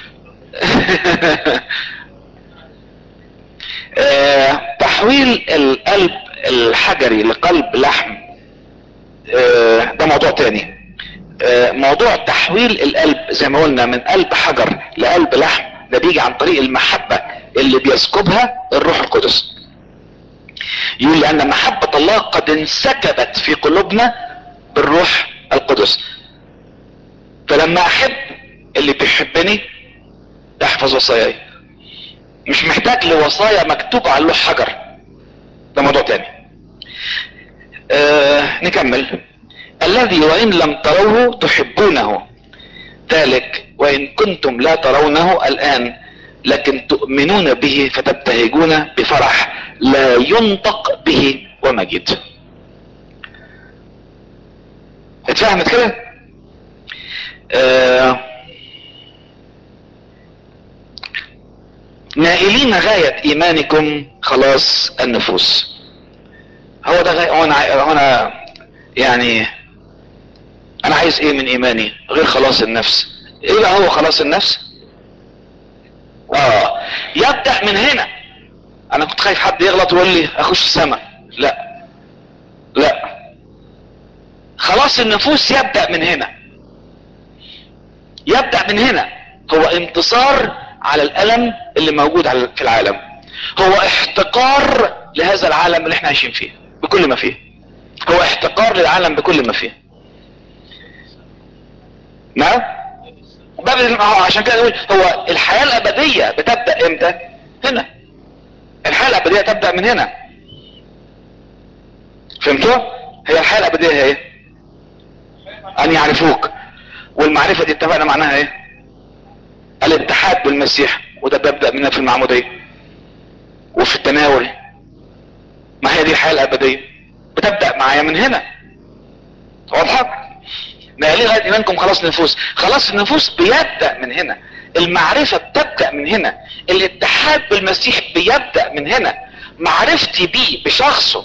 A: آه، تحويل القلب الحجري لقلب لحم آه، ده موضوع تاني آه، موضوع تحويل القلب زي ما قلنا من قلب حجر لقلب لحم ده بيجي عن طريق المحبة اللي بيسكبها الروح القدس يقول لأن محبة الله قد انسكبت في قلوبنا بالروح القدس فلما أحب اللي بيحبني يحفظ وصاياي مش محتاج لوصايا مكتوبة على اللوح حجر ده موضوع تاني آه نكمل الذي وإن لم تروه تحبونه ذلك وإن كنتم لا ترونه الآن لكن تؤمنون به فتبتهجون بفرح لا ينطق به ومجد اتفهمت كده آه نائلين غاية ايمانكم خلاص النفوس هو ده غاية هو انا هو انا يعني انا عايز ايه من ايماني غير خلاص النفس ايه بقى هو خلاص النفس اه يبدأ من هنا انا كنت خايف حد يغلط ويقول لي اخش السماء لا لا خلاص النفوس يبدأ من هنا يبدأ من هنا هو انتصار على الالم اللي موجود على في العالم هو احتقار لهذا العالم اللي احنا عايشين فيه بكل ما فيه هو احتقار للعالم بكل ما فيه نعم باب عشان كده نقول هو الحياة الابدية بتبدأ امتى هنا الحياة الابدية تبدأ من هنا فهمتوا هي الحياة الابدية هي ايه ان يعرفوك والمعرفة دي اتفقنا معناها ايه الاتحاد بالمسيح وده بيبدأ منها في المعمودية وفي التناول ما هي دي الحياة الابدية بتبدأ معايا من هنا واضحة نقلين لغاية ايمانكم خلاص النفوس خلاص النفوس بيبدأ من هنا المعرفة بتبدأ من هنا الاتحاد بالمسيح بيبدأ من هنا معرفتي بيه بشخصه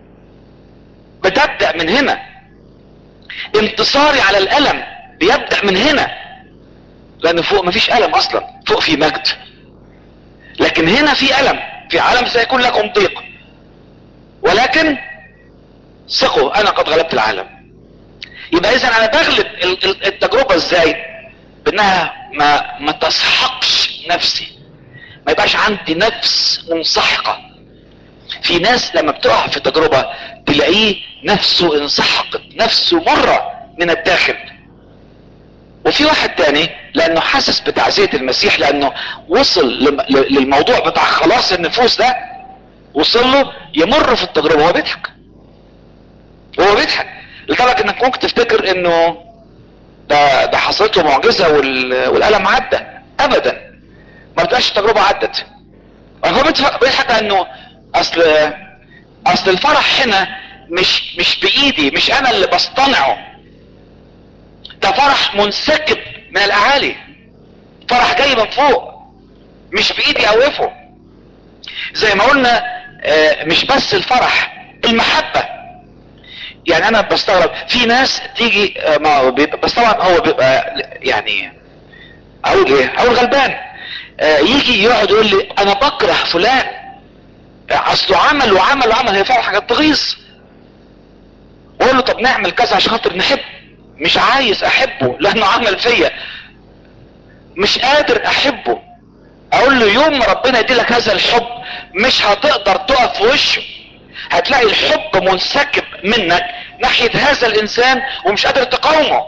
A: بتبدأ من هنا انتصاري على الألم بيبدأ من هنا لأن فوق مفيش ألم أصلا فوق في مجد لكن هنا في ألم في عالم سيكون لكم ضيق ولكن ثقوا أنا قد غلبت العالم يبقى إذا أنا بغلب التجربة إزاي بأنها ما ما تسحقش نفسي ما يبقاش عندي نفس منسحقة في ناس لما بتقع في تجربة تلاقيه نفسه انسحقت نفسه مرة من الداخل وفي واحد تاني لانه حاسس بتعزية المسيح لانه وصل للموضوع بتاع خلاص النفوس ده وصل له يمر في التجربة وهو بيضحك وهو بيضحك لدرجة انك ممكن تفتكر انه ده ده حصلت له معجزة والألم عدى ابدا
B: ما بتبقاش التجربة عدت هو بيتف- بيضحك انه اصل اصل الفرح هنا مش مش بايدي مش انا اللي بصطنعه ده فرح منسكب من الاعالي فرح جاي من فوق مش بايدي اوقفه زي ما قلنا آه، مش بس الفرح المحبة يعني انا بستغرب في ناس تيجي آه، ما هو بيبقى بس طبعا هو بيبقى يعني اقول ايه اقول غلبان آه، يجي يقعد يقول لي انا بكره فلان آه، اصله عمل وعمل وعمل هي فعلا حاجات تغيظ واقول له طب نعمل كذا عشان خاطر نحب مش عايز احبه لانه عمل فيا مش قادر احبه اقول له يوم ما ربنا يديلك هذا الحب مش هتقدر تقف في وشه هتلاقي الحب منسكب منك ناحية هذا الانسان ومش قادر تقاومه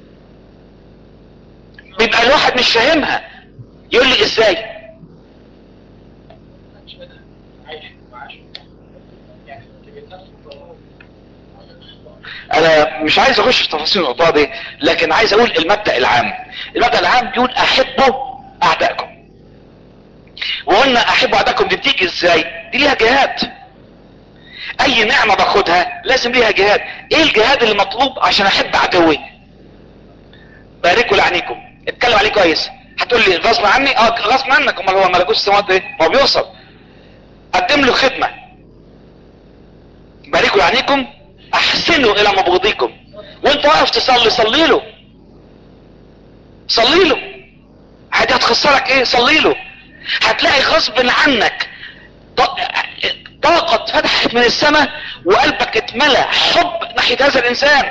B: بيبقى الواحد مش فاهمها يقول لي ازاي انا مش عايز اخش في تفاصيل النقطه دي لكن عايز اقول المبدا العام المبدا العام بيقول احبوا اعدائكم وقلنا احبوا اعدائكم دي بتيجي ازاي دي ليها جهاد اي نعمه باخدها لازم ليها جهاد ايه الجهاد اللي مطلوب عشان احب عدوي باركوا لعنيكم اتكلم عليه كويس هتقول لي غصب عني اه غصب عنك امال هو ملكوت السماوات ايه ما هو بيوصل قدم له خدمه باركوا لعنيكم احسنوا الى مبغضيكم وانت واقف تصلي صلي له صلي له حاجه هتخسرك ايه صلي له هتلاقي غصب عنك ط- طاقة فتحت من السماء وقلبك اتملى حب ناحية هذا الانسان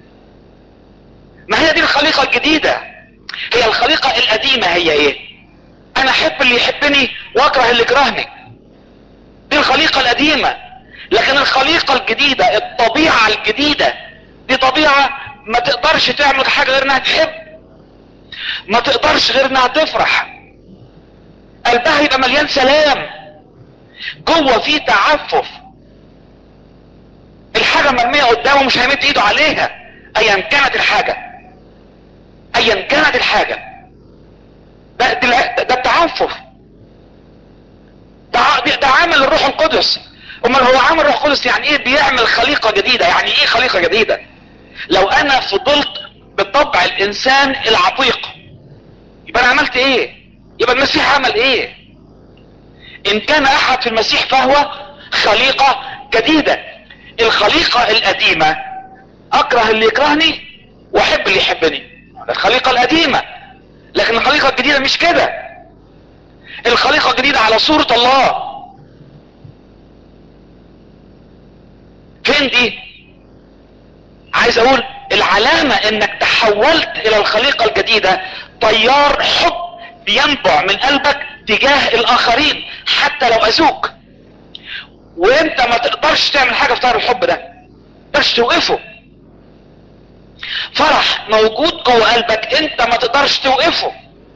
B: ما هي دي الخليقة الجديدة هي الخليقة القديمة هي ايه انا احب اللي يحبني واكره اللي يكرهني دي الخليقة القديمة لكن الخليقة الجديدة الطبيعة الجديدة دي طبيعة ما تقدرش تعمل حاجة غير انها تحب ما تقدرش غير انها تفرح قلبها يبقى مليان سلام جوه فيه تعفف الحاجة مرمية قدامه مش هيمد ايده عليها ايا كانت الحاجة ايا كانت الحاجة ده, ده, ده التعفف ده, ع- ده عمل الروح القدس امال هو عمل الروح القدس يعني ايه بيعمل خليقة جديدة يعني ايه خليقة جديدة لو انا فضلت بطبع الانسان العتيق يبقى انا عملت ايه يبقى المسيح عمل ايه ان كان احد في المسيح فهو خليقة جديدة الخليقة القديمة اكره اللي يكرهني واحب اللي يحبني الخليقة القديمة لكن الخليقة الجديدة مش كده الخليقة الجديدة على صورة الله فين دي عايز اقول العلامة انك تحولت الى الخليقة الجديدة تيار حب بينبع من قلبك تجاه الاخرين حتى لو اذوك وانت ما تقدرش تعمل حاجة في طار الحب ده بس توقفه فرح موجود جوه قلبك انت ما تقدرش توقفه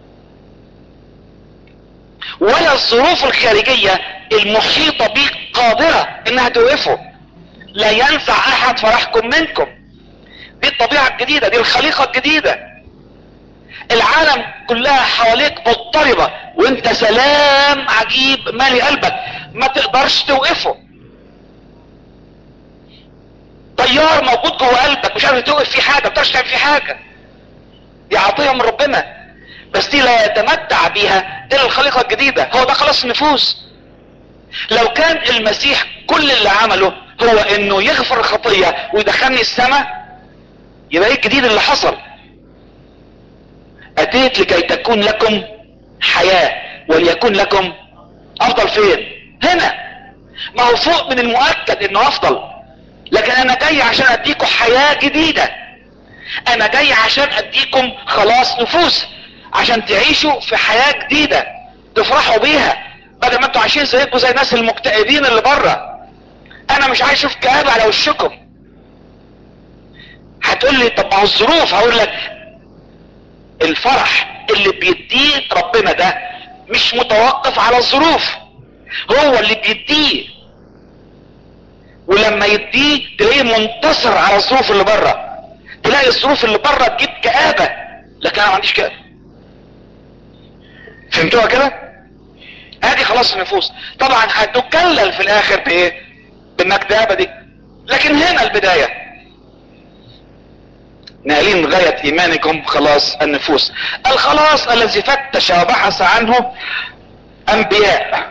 B: ولا الظروف الخارجية المحيطة بيك قادرة انها توقفه لا ينزع احد فرحكم منكم دي الطبيعة الجديدة دي الخليقة الجديدة العالم كلها حواليك مضطربة وانت سلام عجيب مالي قلبك ما تقدرش توقفه طيار موجود جوه قلبك مش قادر توقف فيه حاجة ما تقدرش تعمل فيه حاجة دي عطية من ربنا بس دي لا يتمتع بيها الا الخليقة الجديدة هو ده خلاص النفوس لو كان المسيح كل اللي عمله هو انه يغفر الخطية ويدخلني السماء يبقى ايه الجديد اللي حصل اتيت لكي تكون لكم حياة وليكون لكم افضل فين هنا ما هو فوق من المؤكد انه افضل لكن انا جاي عشان اديكم حياة جديدة انا جاي عشان اديكم خلاص نفوس عشان تعيشوا في حياة جديدة تفرحوا بيها بدل ما انتوا عايشين زيكم زي الناس المكتئبين اللي بره انا مش عايز اشوف كآبة على وشكم هتقول لي طب ما هو الظروف هقول لك الفرح اللي بيديه ربنا ده مش متوقف على الظروف هو اللي بيديه ولما يديه تلاقيه منتصر على الظروف اللي بره تلاقي الظروف اللي بره تجيب كآبة لكن انا ما عنديش كآبة فهمتوها كده ادي خلاص النفوس طبعا هتكلل في الاخر بايه بالمكتبه دي لكن هنا البدايه ناقلين غاية ايمانكم خلاص النفوس الخلاص الذي فتش وبحث عنه انبياء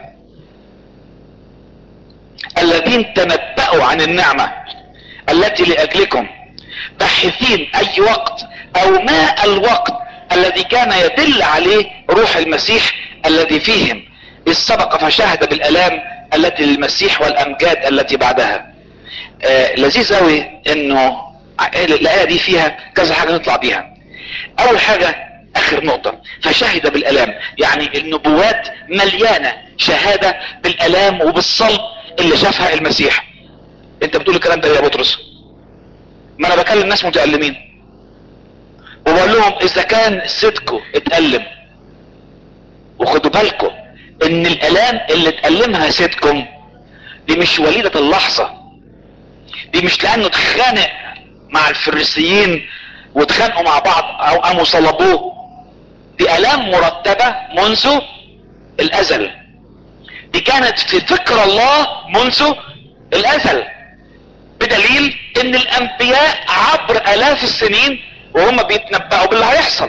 B: الذين تنبأوا عن النعمة التي لأجلكم باحثين أي وقت أو ما الوقت الذي كان يدل عليه روح المسيح الذي فيهم إذ سبق فشهد بالألام التي للمسيح والأمجاد التي بعدها آه لذيذ قوي انه الآية دي فيها كذا حاجة نطلع بيها أول حاجة آخر نقطة فشهد بالألام يعني النبوات مليانة شهادة بالألام وبالصلب اللي شافها المسيح انت بتقول الكلام ده يا بطرس ما انا بكلم ناس متألمين وبقول لهم اذا كان صدقه اتألم وخدوا بالكم ان الالام اللي اتألمها صدقكم دي مش وليدة اللحظة دي مش لانه اتخانق مع الفريسيين واتخانقوا مع بعض او قاموا صلبوه دي الام مرتبة منذ الازل دي كانت في فكر الله منذ الازل بدليل ان الانبياء عبر الاف السنين وهم بيتنبأوا باللي هيحصل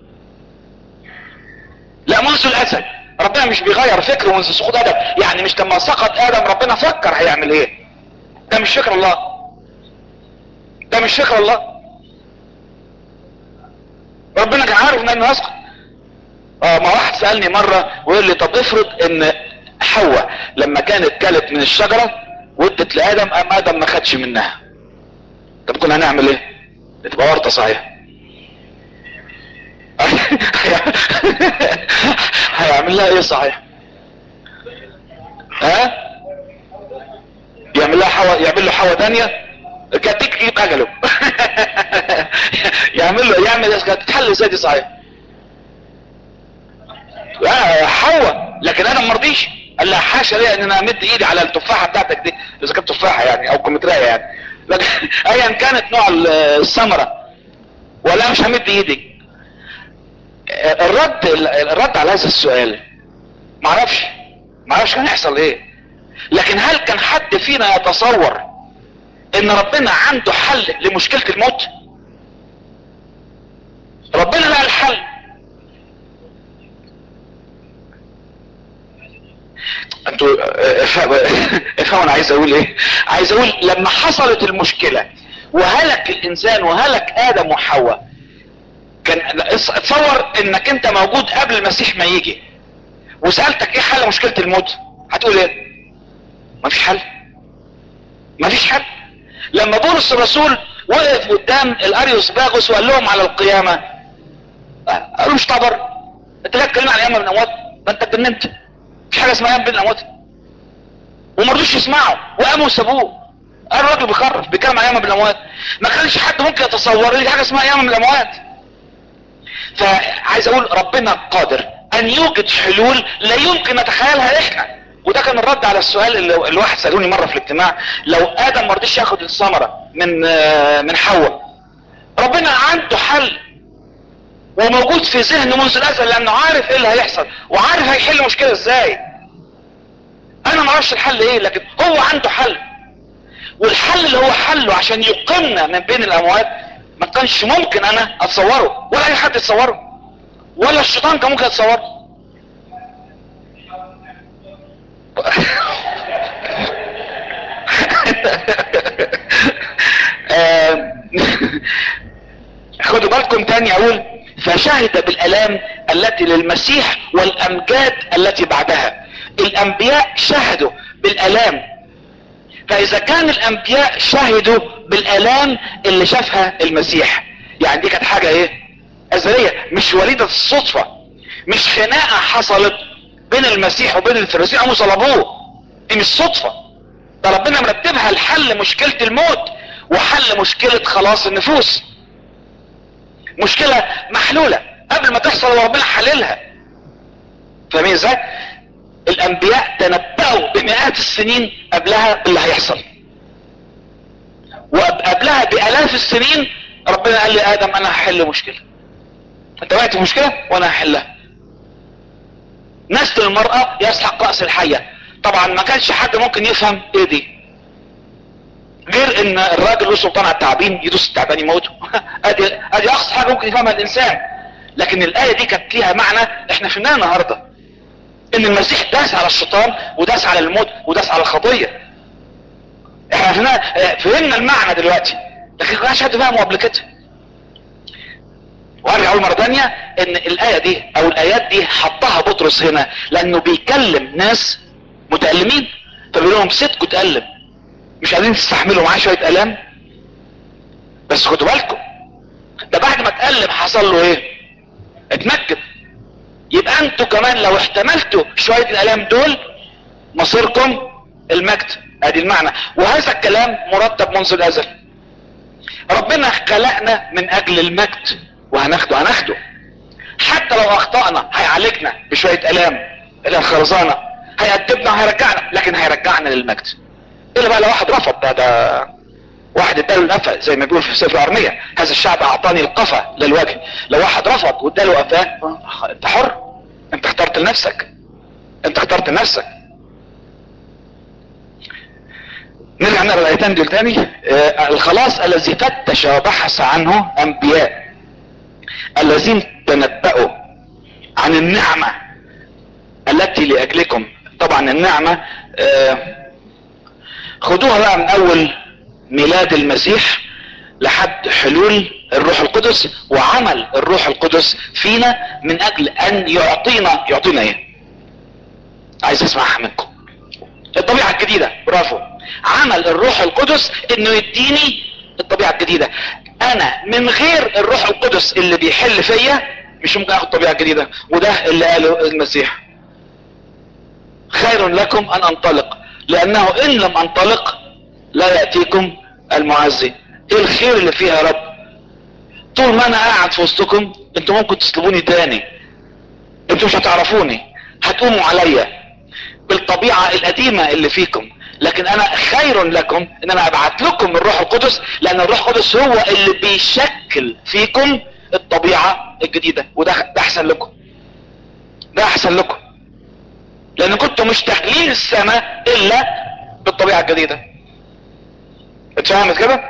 B: لا منذ الازل ربنا مش بيغير فكره منذ سقوط ادم يعني مش لما سقط ادم ربنا فكر هيعمل ايه ده مش فكر الله ده مش فكر الله ربنا كان عارف انه هيسقط اه ما واحد سألني مرة ويقول لي طب افرض ان حواء لما كانت كلت من الشجرة وادت لادم ام ادم ما خدش منها طب كنا هنعمل ايه تبقى ورطة صحيح هيعمل لها ايه صحيح ها يعمل لها حوا يعمل له حوا تانية كانت تجيب اجله يعمل له يعمل كانت تتحل ازاي دي صحيح لا حوا لكن انا ما رضيش قال لها حاشا ليه ان انا امد ايدي على التفاحه بتاعتك دي اذا كانت تفاحه يعني او كمثريه يعني لكن ايا كانت نوع الثمره ولا مش همد ايدي الرد الرد على هذا السؤال معرفش معرفش كان يحصل ايه لكن هل كان حد فينا يتصور ان ربنا عنده حل لمشكلة الموت ربنا لقى الحل انتوا افهموا انا عايز اقول ايه عايز اقول لما حصلت المشكلة وهلك الانسان وهلك ادم وحواء كان اتصور انك انت موجود قبل المسيح ما يجي وسألتك ايه حل مشكلة الموت هتقول ايه مفيش حل مفيش حل لما بولس الرسول وقف قدام الاريوس باغوس وقال لهم على القيامة قالوا مش طبر انت لا تكلمنا عن ايام من الاموات ما انت اتجننت مش حاجة اسمها ايام بين الاموات وما رضوش يسمعوا وقاموا وسابوه قال الراجل بيخرف بيتكلم عن ايام من الاموات ما كانش حد ممكن يتصور ان حاجة اسمها ايام من الاموات فعايز اقول ربنا قادر ان يوجد حلول لا يمكن نتخيلها احنا وده كان الرد على السؤال اللي الواحد سألوني مرة في الاجتماع لو ادم مرضيش ياخد الثمرة من من حواء ربنا عنده حل وموجود في ذهنه منذ الازل لانه عارف ايه اللي هيحصل وعارف هيحل مشكلة ازاي انا ما اعرفش الحل ايه لكن هو عنده حل والحل اللي هو حله عشان يقيمنا من بين الاموات ما كانش ممكن انا اتصوره ولا اي حد يتصوره ولا الشيطان كان ممكن يتصوره خدوا بالكم تاني اقول فشهد بالالام التي للمسيح والامجاد التي بعدها الانبياء شهدوا بالالام فاذا كان الانبياء شهدوا بالالام اللي شافها المسيح يعني دي كانت حاجة ايه ازلية مش وليدة الصدفة مش خناقة حصلت بين المسيح وبين الفريسيين قاموا صلبوه دي مش صدفة ده ربنا مرتبها لحل مشكلة الموت وحل مشكلة خلاص النفوس مشكلة محلولة قبل ما تحصل وربنا حللها فاهمين ازاي الانبياء تنبأوا بمئات السنين قبلها باللي هيحصل وقبلها بالاف السنين ربنا قال لي ادم انا هحل مشكلة انت وقعت في مشكلة وانا هحلها نسل المرأة يسحق رأس الحية طبعا ما كانش حد ممكن يفهم ايه دي غير ان الراجل له سلطان على التعابين يدوس التعبان يموته ادي ادي اقصى حاجه ممكن يفهمها الانسان لكن الايه دي كانت ليها معنى احنا فهمناها النهارده ان المسيح داس على الشيطان وداس على الموت وداس على الخطيه احنا فهمنا فهمنا المعنى دلوقتي لكن ما حد فهمه قبل كده وارجع اقول مره ثانيه ان الايه دي او الايات دي حطها بطرس هنا لانه بيكلم ناس متألمين فبيقول لهم سيبكوا تألم مش قادرين تستحملوا معاه شويه الام بس خدوا بالكم ده بعد ما اتألم حصل له ايه اتمكن يبقى انتوا كمان لو احتملتوا شويه الالام دول مصيركم المجد ادي المعنى وهذا الكلام مرتب منذ الازل ربنا خلقنا من اجل المجد وهناخده هناخده حتى لو اخطأنا هيعالجنا بشوية الام الى الخرزانة هيأدبنا هيرجعنا لكن هيرجعنا للمجد الا بقى لو واحد رفض ده ده واحد اداله القفا زي ما بيقول في سفر الارمية هذا الشعب اعطاني القفا للوجه لو واحد رفض واداله قفاه انت حر انت اخترت لنفسك انت اخترت لنفسك نرجع نقرا الايتين دول تاني آه الخلاص الذي فتش وبحث عنه انبياء الذين تنبأوا عن النعمة التي لأجلكم طبعا النعمة آه خدوها بقى من أول ميلاد المسيح لحد حلول الروح القدس وعمل الروح القدس فينا من أجل أن يعطينا يعطينا إيه؟ عايز أسمعها منكم الطبيعة الجديدة برافو عمل الروح القدس إنه يديني الطبيعة الجديدة انا من غير الروح القدس اللي بيحل فيا مش ممكن اخد طبيعة جديدة وده اللي قاله المسيح خير لكم ان انطلق لانه ان لم انطلق لا يأتيكم المعزي ايه الخير اللي فيها يا رب طول ما انا قاعد في وسطكم انتوا ممكن تسلبوني تاني انتوا مش هتعرفوني هتقوموا عليا بالطبيعة القديمة اللي فيكم لكن انا خير لكم ان انا ابعت لكم الروح القدس لان الروح القدس هو اللي بيشكل فيكم الطبيعة الجديدة وده ده احسن لكم ده احسن لكم لان كنتم مشتاقين السماء الا بالطبيعة الجديدة اتفهمت كده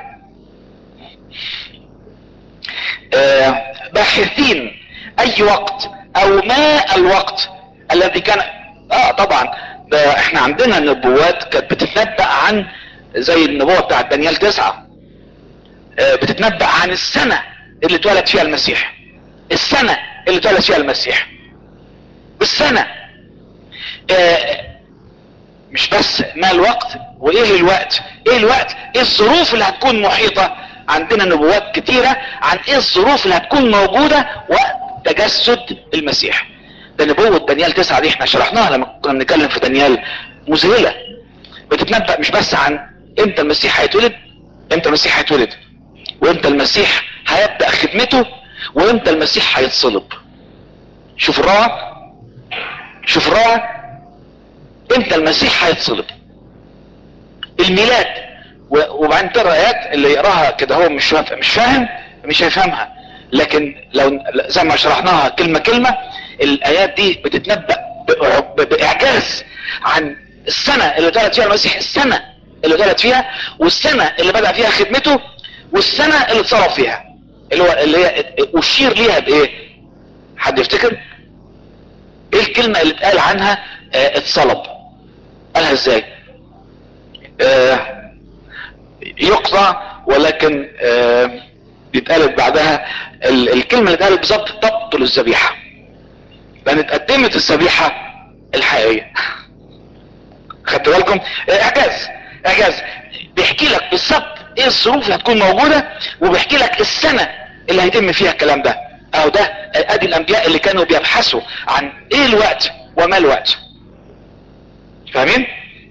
B: آه باحثين اي وقت او ما الوقت الذي كان اه طبعا ده احنا عندنا نبوات كانت بتتنبأ عن زي النبوة بتاعت دانيال تسعة اه بتتنبأ عن السنة اللي اتولد فيها المسيح السنة اللي اتولد فيها المسيح بالسنة اه مش بس ما الوقت وايه الوقت ايه الوقت ايه الظروف اللي هتكون محيطة عندنا نبوات كتيرة عن ايه الظروف اللي هتكون موجودة وقت تجسد المسيح ده نبوة دانيال تسعة دي احنا شرحناها لما كنا بنتكلم في دانيال مذهلة بتتنبأ مش بس عن امتى المسيح هيتولد امتى المسيح هيتولد وامتى المسيح هيبدأ خدمته وامتى المسيح هيتصلب شوف الروعة شوف الروعة امتى المسيح هيتصلب الميلاد وبعدين ترى ايات اللي يقراها كده هو مش فاهم مش فاهم مش هيفهمها لكن لو زي ما شرحناها كلمة كلمة الايات دي بتتنبأ باعجاز عن السنة اللي اتولد فيها المسيح السنة اللي اتولد فيها والسنة اللي بدأ فيها خدمته والسنة اللي اتصرف فيها اللي هو اللي هي اشير ليها بايه حد يفتكر ايه الكلمة اللي اتقال عنها اه اتصلب قالها ازاي اه يقطع ولكن اه اتقالت بعدها الكلمة اللي اتقالت بالظبط تبطل الذبيحة لان اتقدمت الذبيحة الحقيقية خدتوا بالكم اعجاز اعجاز بيحكي لك بالظبط ايه الظروف اللي هتكون موجودة وبيحكي لك السنة اللي هيتم فيها الكلام ده اهو ده ادي الانبياء اللي كانوا بيبحثوا عن ايه الوقت وما الوقت فاهمين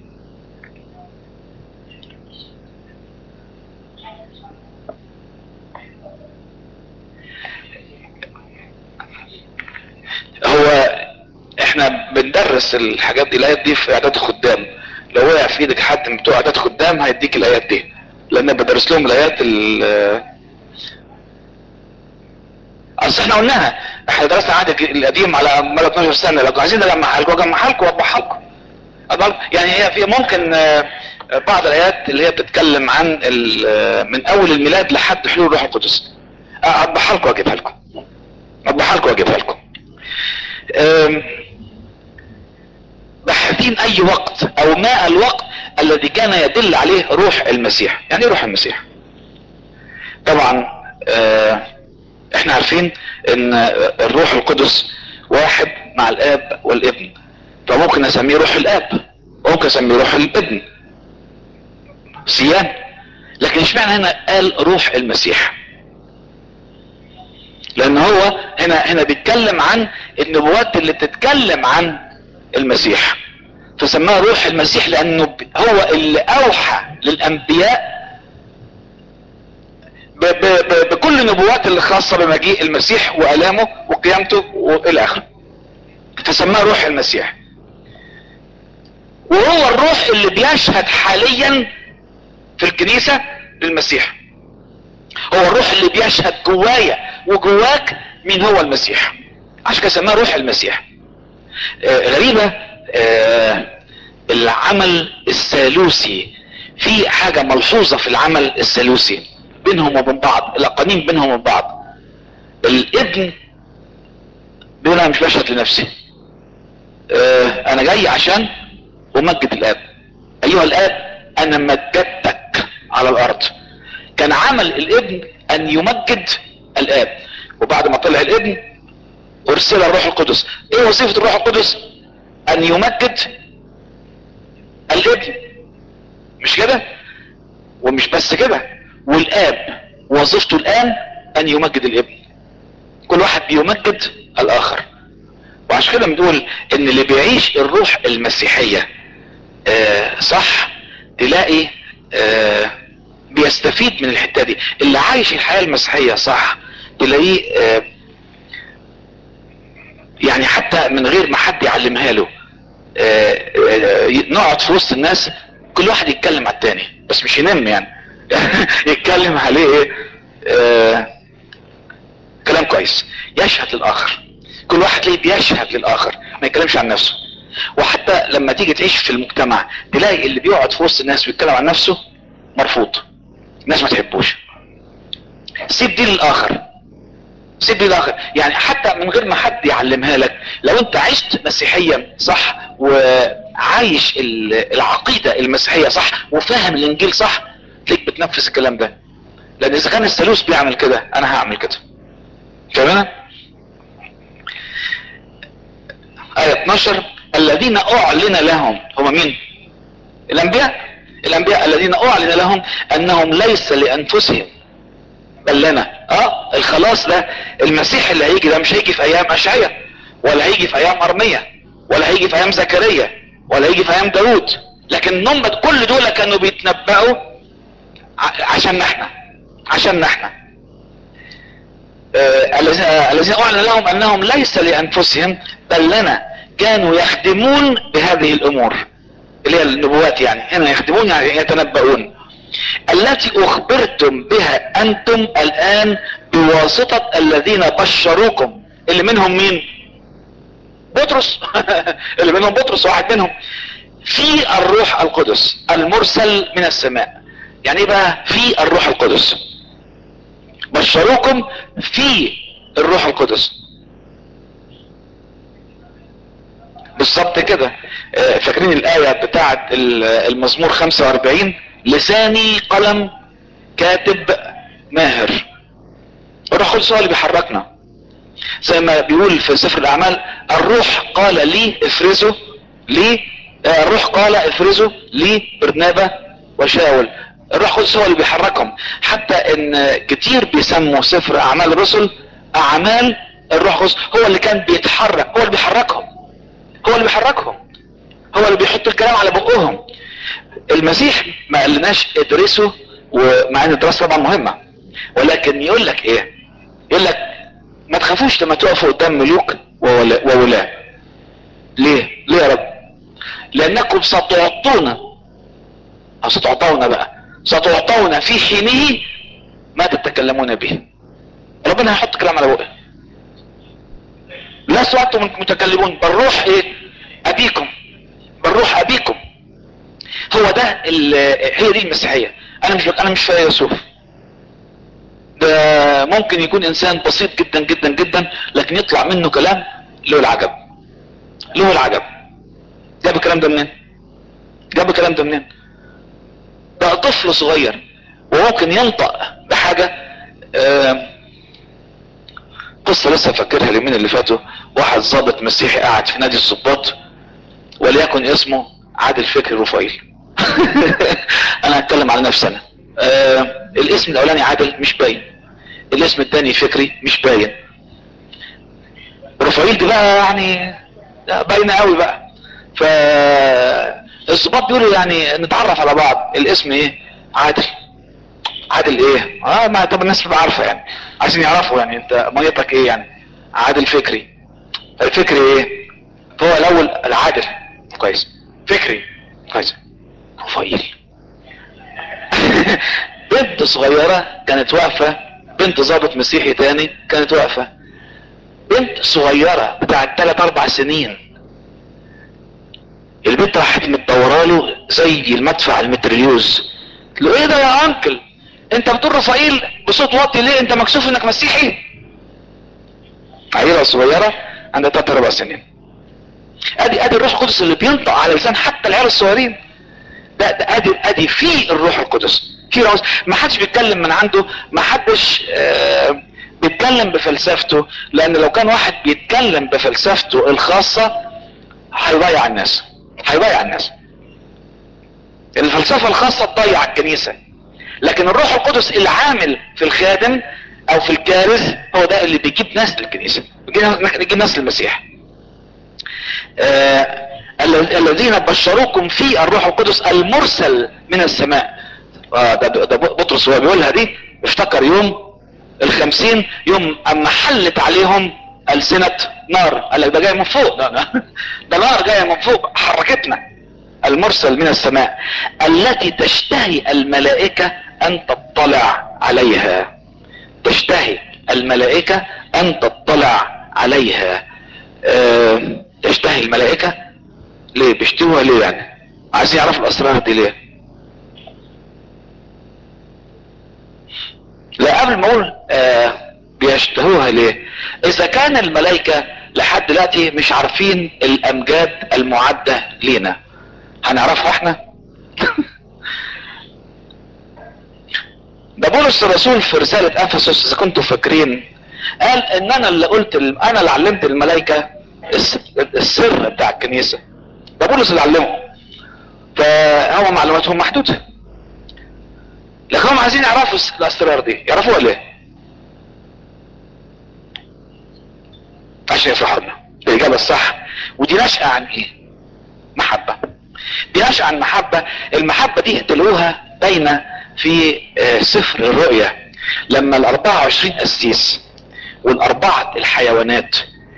B: هو احنا بندرس الحاجات دي الايات دي في اعداد الخدام لو وقع في ايدك حد من بتوع اعداد خدام هيديك الايات دي لان بدرس لهم الايات ال اصل احنا قلناها احنا درسنا العهد القديم على مدى 12 سنه لو عايزين نجمعها لكم اجمعها لكم واوضحها لكم أضل- يعني هي في ممكن آه، بعض الايات اللي هي بتتكلم عن ال- آه، من اول الميلاد لحد حلول الروح القدس آه، اوضحها لكم واجيبها لكم اوضحها لكم واجيبها لكم آم، باحثين اي وقت او ما الوقت الذي كان يدل عليه روح المسيح يعني ايه روح المسيح طبعا آه، احنا عارفين ان الروح القدس واحد مع الاب والابن فممكن اسميه روح الاب وممكن اسميه روح الابن سيان لكن اشمعنى هنا قال روح المسيح لان هو هنا هنا بيتكلم عن النبوات اللي بتتكلم عن المسيح فسماها روح المسيح لانه ب- هو اللي اوحى للانبياء ب ب ب بكل النبوات اللي خاصة بمجيء المسيح والامه وقيامته والى اخره فسماها روح المسيح وهو الروح اللي بيشهد حاليا في الكنيسة للمسيح هو الروح اللي بيشهد جوايا وجواك مين هو المسيح عشان كده سماه روح المسيح آه غريبة آه العمل الثالوثي في حاجة ملحوظة في العمل الثالوثي بينهم وبين بعض الاقانيم بينهم وبين بعض الابن بيقول انا مش بشهد لنفسي آه انا جاي عشان امجد الاب ايها الاب انا مجدتك على الارض كان عمل الابن ان يمجد الاب وبعد ما طلع الابن ارسل الروح القدس ايه وظيفة الروح القدس ان يمجد الابن مش كده ومش بس كده والاب وظيفته الان ان يمجد الابن كل واحد بيمجد الاخر وعشان كده بنقول ان اللي بيعيش الروح المسيحية آه صح تلاقي آه بيستفيد من الحتة دي اللي عايش الحياة المسيحية صح تلاقيه آه يعني حتى من غير ما حد يعلمها له آه آه نقعد في وسط الناس كل واحد يتكلم على التاني بس مش ينام يعني يتكلم عليه ايه آه كلام كويس يشهد للاخر كل واحد تلاقيه بيشهد للاخر ما يتكلمش عن نفسه وحتى لما تيجي تعيش في المجتمع تلاقي اللي بيقعد في وسط الناس ويتكلم عن نفسه مرفوض الناس ما تحبوش سيب دي للاخر سيب دي للاخر يعني حتى من غير ما حد يعلمها لك لو انت عشت مسيحيا صح وعايش العقيدة المسيحية صح وفاهم الانجيل صح تلاقيك بتنفذ الكلام ده لان اذا كان الثالوث بيعمل كده انا هعمل كده تمام آية 12 الذين أعلن لهم هم مين الأنبياء الأنبياء الذين أعلن لهم أنهم ليس لأنفسهم بل لنا اه الخلاص ده المسيح اللي هيجي ده مش هيجي في أيام أشعية ولا هيجي في أيام أرمية ولا هيجي في أيام زكريا ولا هيجي في أيام داود لكن نمت كل دول كانوا بيتنبأوا عشان احنا عشان احنا الذين اعلن لهم انهم ليس لانفسهم بل لنا كانوا يخدمون بهذه الامور اللي هي النبوات يعني هنا يخدمون يعني يتنبؤون التي اخبرتم بها انتم الان بواسطة الذين بشروكم اللي منهم مين بطرس اللي منهم بطرس واحد منهم في الروح القدس المرسل من السماء يعني ايه بقى في الروح القدس بشروكم في الروح القدس بالظبط كده فاكرين الآية بتاعت المزمور 45 لساني قلم كاتب ماهر الروح القدس هو اللي بيحركنا زي ما بيقول في سفر الأعمال الروح قال لي افرزوا لي الروح قال افرزوا لي برنابة وشاول الروح القدس هو اللي بيحركهم حتى ان كتير بيسموا سفر اعمال الرسل اعمال الروح القدس هو اللي كان بيتحرك هو اللي بيحركهم هو اللي بيحركهم هو اللي بيحط الكلام على بقهم المسيح ما قالناش ادرسوا ومع ان الدراسه طبعا مهمه ولكن يقول لك ايه يقول لك ما تخافوش لما تقفوا قدام ملوك وولاة ليه ليه يا رب لانكم ستعطون او ستعطون بقى ستعطون في حينه ما تتكلمون به ربنا هيحط كلام على بقه لست وانتم متكلمون بل روح ايه ابيكم بل روح ابيكم هو ده ال- هي دي المسيحيه انا مش انا مش فيلسوف ده ممكن يكون انسان بسيط جدا جدا جدا لكن يطلع منه كلام له العجب له العجب جاب الكلام ده منين جاب الكلام ده منين بقى طفل صغير وممكن ينطق بحاجة آه، قصة لسه فاكرها اليومين اللي فاتوا واحد ضابط مسيحي قاعد في نادي الضباط وليكن اسمه عادل فكري رفايل انا هتكلم على نفسي انا آه الاسم الاولاني عادل مش باين الاسم الثاني فكري مش باين رفايل دي بقى يعني لا، باينه قوي بقى ف الضباط بيقولوا يعني نتعرف على بعض الاسم ايه عادل عادل ايه اه ما طب الناس بتبقى عارفه يعني عايزين يعرفوا يعني انت ميتك ايه يعني عادل فكري الفكري ايه هو الاول العادل كويس فكري كويس رفايل بنت صغيرة كانت واقفة بنت ضابط مسيحي تاني كانت واقفة بنت صغيرة بتاعت تلات اربع سنين البنت راحت متدورة له زي المدفع المتريوز قلت له ايه ده يا انكل انت بتقول رفائيل بصوت واطي ليه انت مكسوف انك مسيحي عيلة صغيرة عندها تلات اربع سنين ادي ادي الروح القدس اللي بينطق على لسان حتى العيال الصغيرين ده ده ادي ادي في الروح القدس في روح ما حدش بيتكلم من عنده ما حدش آه بيتكلم بفلسفته لان لو كان واحد بيتكلم بفلسفته الخاصة هيضيع الناس هيضيع الناس الفلسفة الخاصة تضيع الكنيسة لكن الروح القدس العامل في الخادم او في الكارث هو ده اللي بيجيب ناس للكنيسة بيجيب ناس للمسيح آه الذين بشروكم في الروح القدس المرسل من السماء آه ده, ده بطرس هو بيقولها دي افتكر يوم الخمسين يوم اما حلت عليهم ألسنة نار قال لك ده جاي من فوق ده, ده, ده نار جاية من فوق حركتنا المرسل من السماء التي تشتهي الملائكة ان تطلع عليها تشتهي الملائكة ان تطلع عليها أه تشتهي الملائكة ليه بيشتهوها ليه يعني عايزين يعرفوا الاسرار دي ليه لا قبل ما اقول آه بيشتهوها ليه اذا كان الملائكة لحد دلوقتي مش عارفين الامجاد المعدة لينا هنعرفها احنا ده بولس الرسول في رسالة افسس اذا كنتوا فاكرين قال ان انا اللي قلت انا اللي علمت الملائكة السر بتاع الكنيسة ده بولس اللي علمه فهو معلوماتهم محدودة لكن هم عايزين يعرفوا الاسرار دي يعرفوها ليه عشان يفرحوا لنا الاجابة الصح ودي نشأة عن ايه محبة دي نشأة عن محبة المحبة دي تلوها باينة في سفر الرؤيا لما ال 24 قسيس والاربعة الحيوانات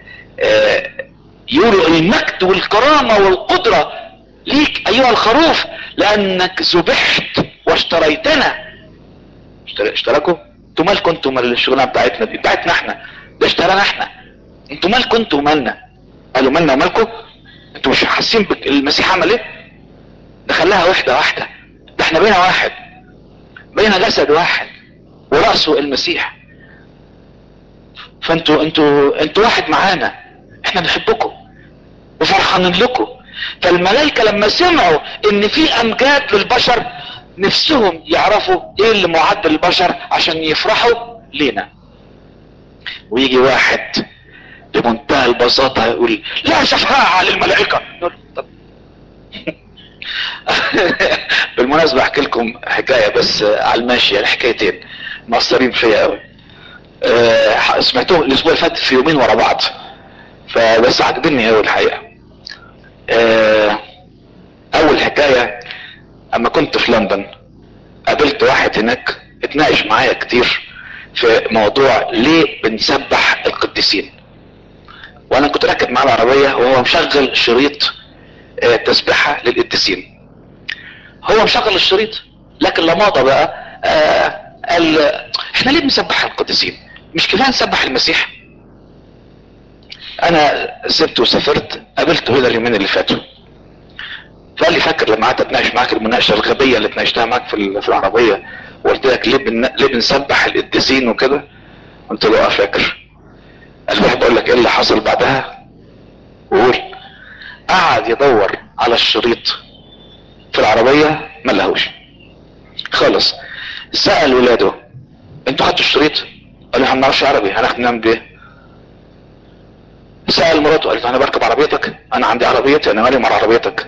B: يقولوا المجد والكرامة والقدرة ليك ايها الخروف لانك ذبحت واشتريتنا اشتراكوا انتوا مالكم انتوا مال الشغلانه بتاعتنا دي بتاعتنا احنا ده اشترانا احنا انتوا مالكم انتوا مالنا قالوا مالنا ومالكم انتوا مش حاسين المسيح عمل ايه ده خلاها واحده واحده ده احنا بينا واحد بينا جسد واحد ورأسه المسيح فانتوا انتوا انتوا واحد معانا احنا بنحبكم وفرحانين لكم فالملائكة لما سمعوا ان في امجاد للبشر نفسهم يعرفوا ايه اللي معد للبشر عشان يفرحوا لينا ويجي واحد بمنتهى البساطة يقول لا شفاعة للملائكة طب بالمناسبة احكي لكم حكاية بس على الماشية الحكايتين مأثرين فيا قوي أه سمعتهم الاسبوع اللي فات في يومين ورا بعض فبس عجبني قوي الحقيقة أه اول حكاية اما كنت في لندن قابلت واحد هناك اتناقش معايا كتير في موضوع ليه بنسبح القديسين وانا كنت راكب معاه العربية وهو مشغل شريط اه تسبيحة للقديسين هو مشغل الشريط لكن لماضى بقى اه قال احنا ليه بنسبح القديسين مش كفايه نسبح المسيح
A: انا سبت وسافرت قابلته هنا اليومين اللي فاتوا فقال لي فاكر لما قعدت اتناقش معاك المناقشه الغبيه اللي اتناقشتها معاك في ال- في العربيه وقلت لك ليه بن... ليه بنسبح القديسين وكده قلت له اه فاكر قال لي بقول لك ايه اللي حصل بعدها وقول قعد يدور على الشريط في العربيه ما لهوش خلص سأل ولاده انتوا خدتوا الشريط قالوا احنا ما بنعرفش عربي هناخد نعمل بيه سأل مراته قالت له انا بركب عربيتك انا عندي عربيتي انا مالي مع عربيتك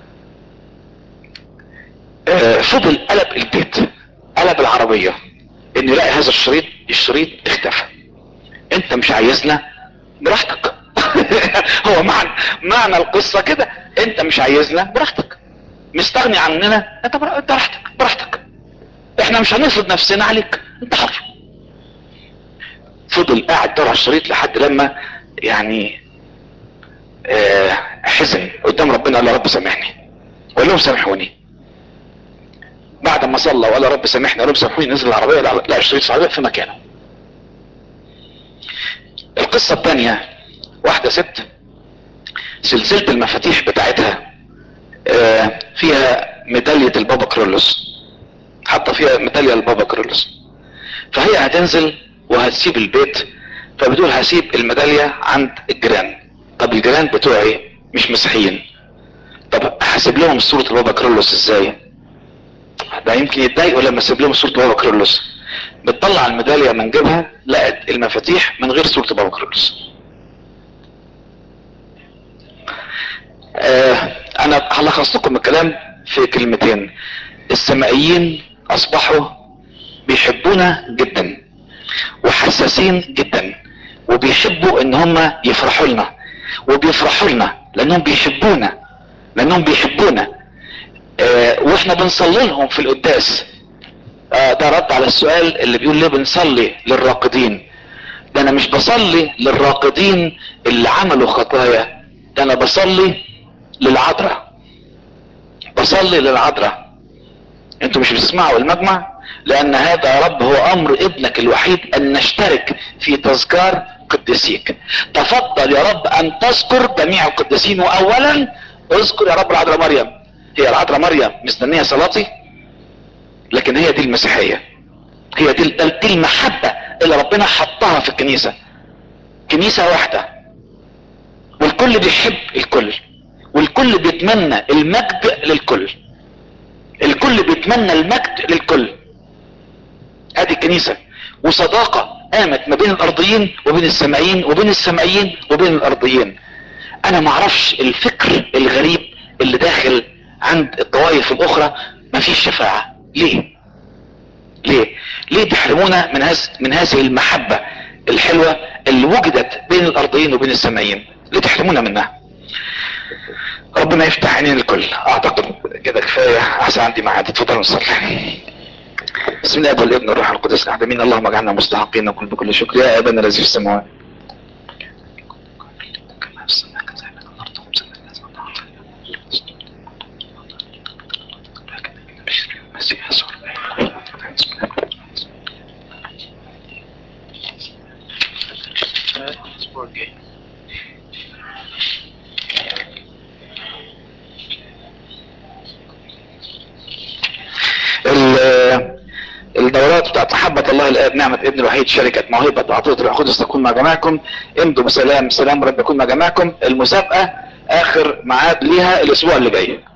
A: آه، فضل قلب البيت قلب العربية ان يلاقي هذا الشريط الشريط اختفى انت مش عايزنا براحتك هو معنى معنى القصة كده انت مش عايزنا براحتك مستغني عننا انت برا- انت براحتك براحتك احنا مش هنفرض نفسنا عليك انت حر فضل قاعد دور على الشريط لحد لما يعني آه حزن قدام ربنا قال يا رب سامحني وقال لهم سامحوني بعد ما صلى وقال يا رب سامحني قال لهم سامحوني نزل العربيه لقى لقى الشريط في العربيه في مكانه القصه الثانيه واحده ست سلسله المفاتيح بتاعتها آه فيها ميداليه البابا كرولوس حاطه فيها ميداليه البابا كرولوس فهي هتنزل وهتسيب البيت فبتقول هسيب الميداليه عند الجيران طب الجيران بتوعي مش مسيحيين طب هسيب لهم صوره البابا كرولوس ازاي ده يمكن يتضايقوا لما اسيب لهم صوره بابا كرولوس بتطلع الميداليه من جيبها لقت المفاتيح من غير صوره بابا كرولوس آه انا هلخص لكم الكلام في كلمتين السمائيين اصبحوا بيحبونا جدا وحساسين جدا وبيحبوا ان هم يفرحوا لنا وبيفرحوا لنا لانهم بيحبونا لانهم بيحبونا آه واحنا بنصلي لهم في القداس آه ده رد على السؤال اللي بيقول ليه بنصلي للراقدين ده انا مش بصلي للراقدين اللي عملوا خطايا ده انا بصلي للعذراء بصلي للعذراء انتوا مش بتسمعوا المجمع لان هذا يا رب هو امر ابنك الوحيد ان نشترك في تذكار قديسيك تفضل يا رب ان تذكر جميع القديسين واولا اذكر يا رب العذراء مريم هي العذراء مريم مستنيه صلاتي لكن هي دي المسيحيه هي دي دي المحبه اللي ربنا حطها في الكنيسه كنيسه واحده والكل بيحب الكل والكل بيتمنى المجد للكل الكل بيتمنى المجد للكل ادي الكنيسة وصداقة قامت ما بين الارضيين وبين السمائيين وبين السمائيين وبين الارضيين انا معرفش الفكر الغريب اللي داخل عند الطوائف الاخرى مفيش شفاعة ليه ليه ليه تحرمونا من هذه من هذه المحبة الحلوة اللي وجدت بين الارضيين وبين السمائيين ليه تحرمونا منها ربنا يفتح عينين الكل اعتقد كده كفايه احسن عندي ميعاد اتفضلوا نصلي بسم الله والابن والروح القدس الاحد مين اللهم اجعلنا مستحقين نقول بكل شكر يا ابانا الذي في السماوات ال- الدورات بتاعت محبة الله الآب نعمة ابن الوحيد شركة موهبة عطية الروح القدس تكون مع جماعكم امضوا بسلام سلام رب يكون مع جماعكم المسابقة آخر ميعاد ليها الأسبوع اللي جاي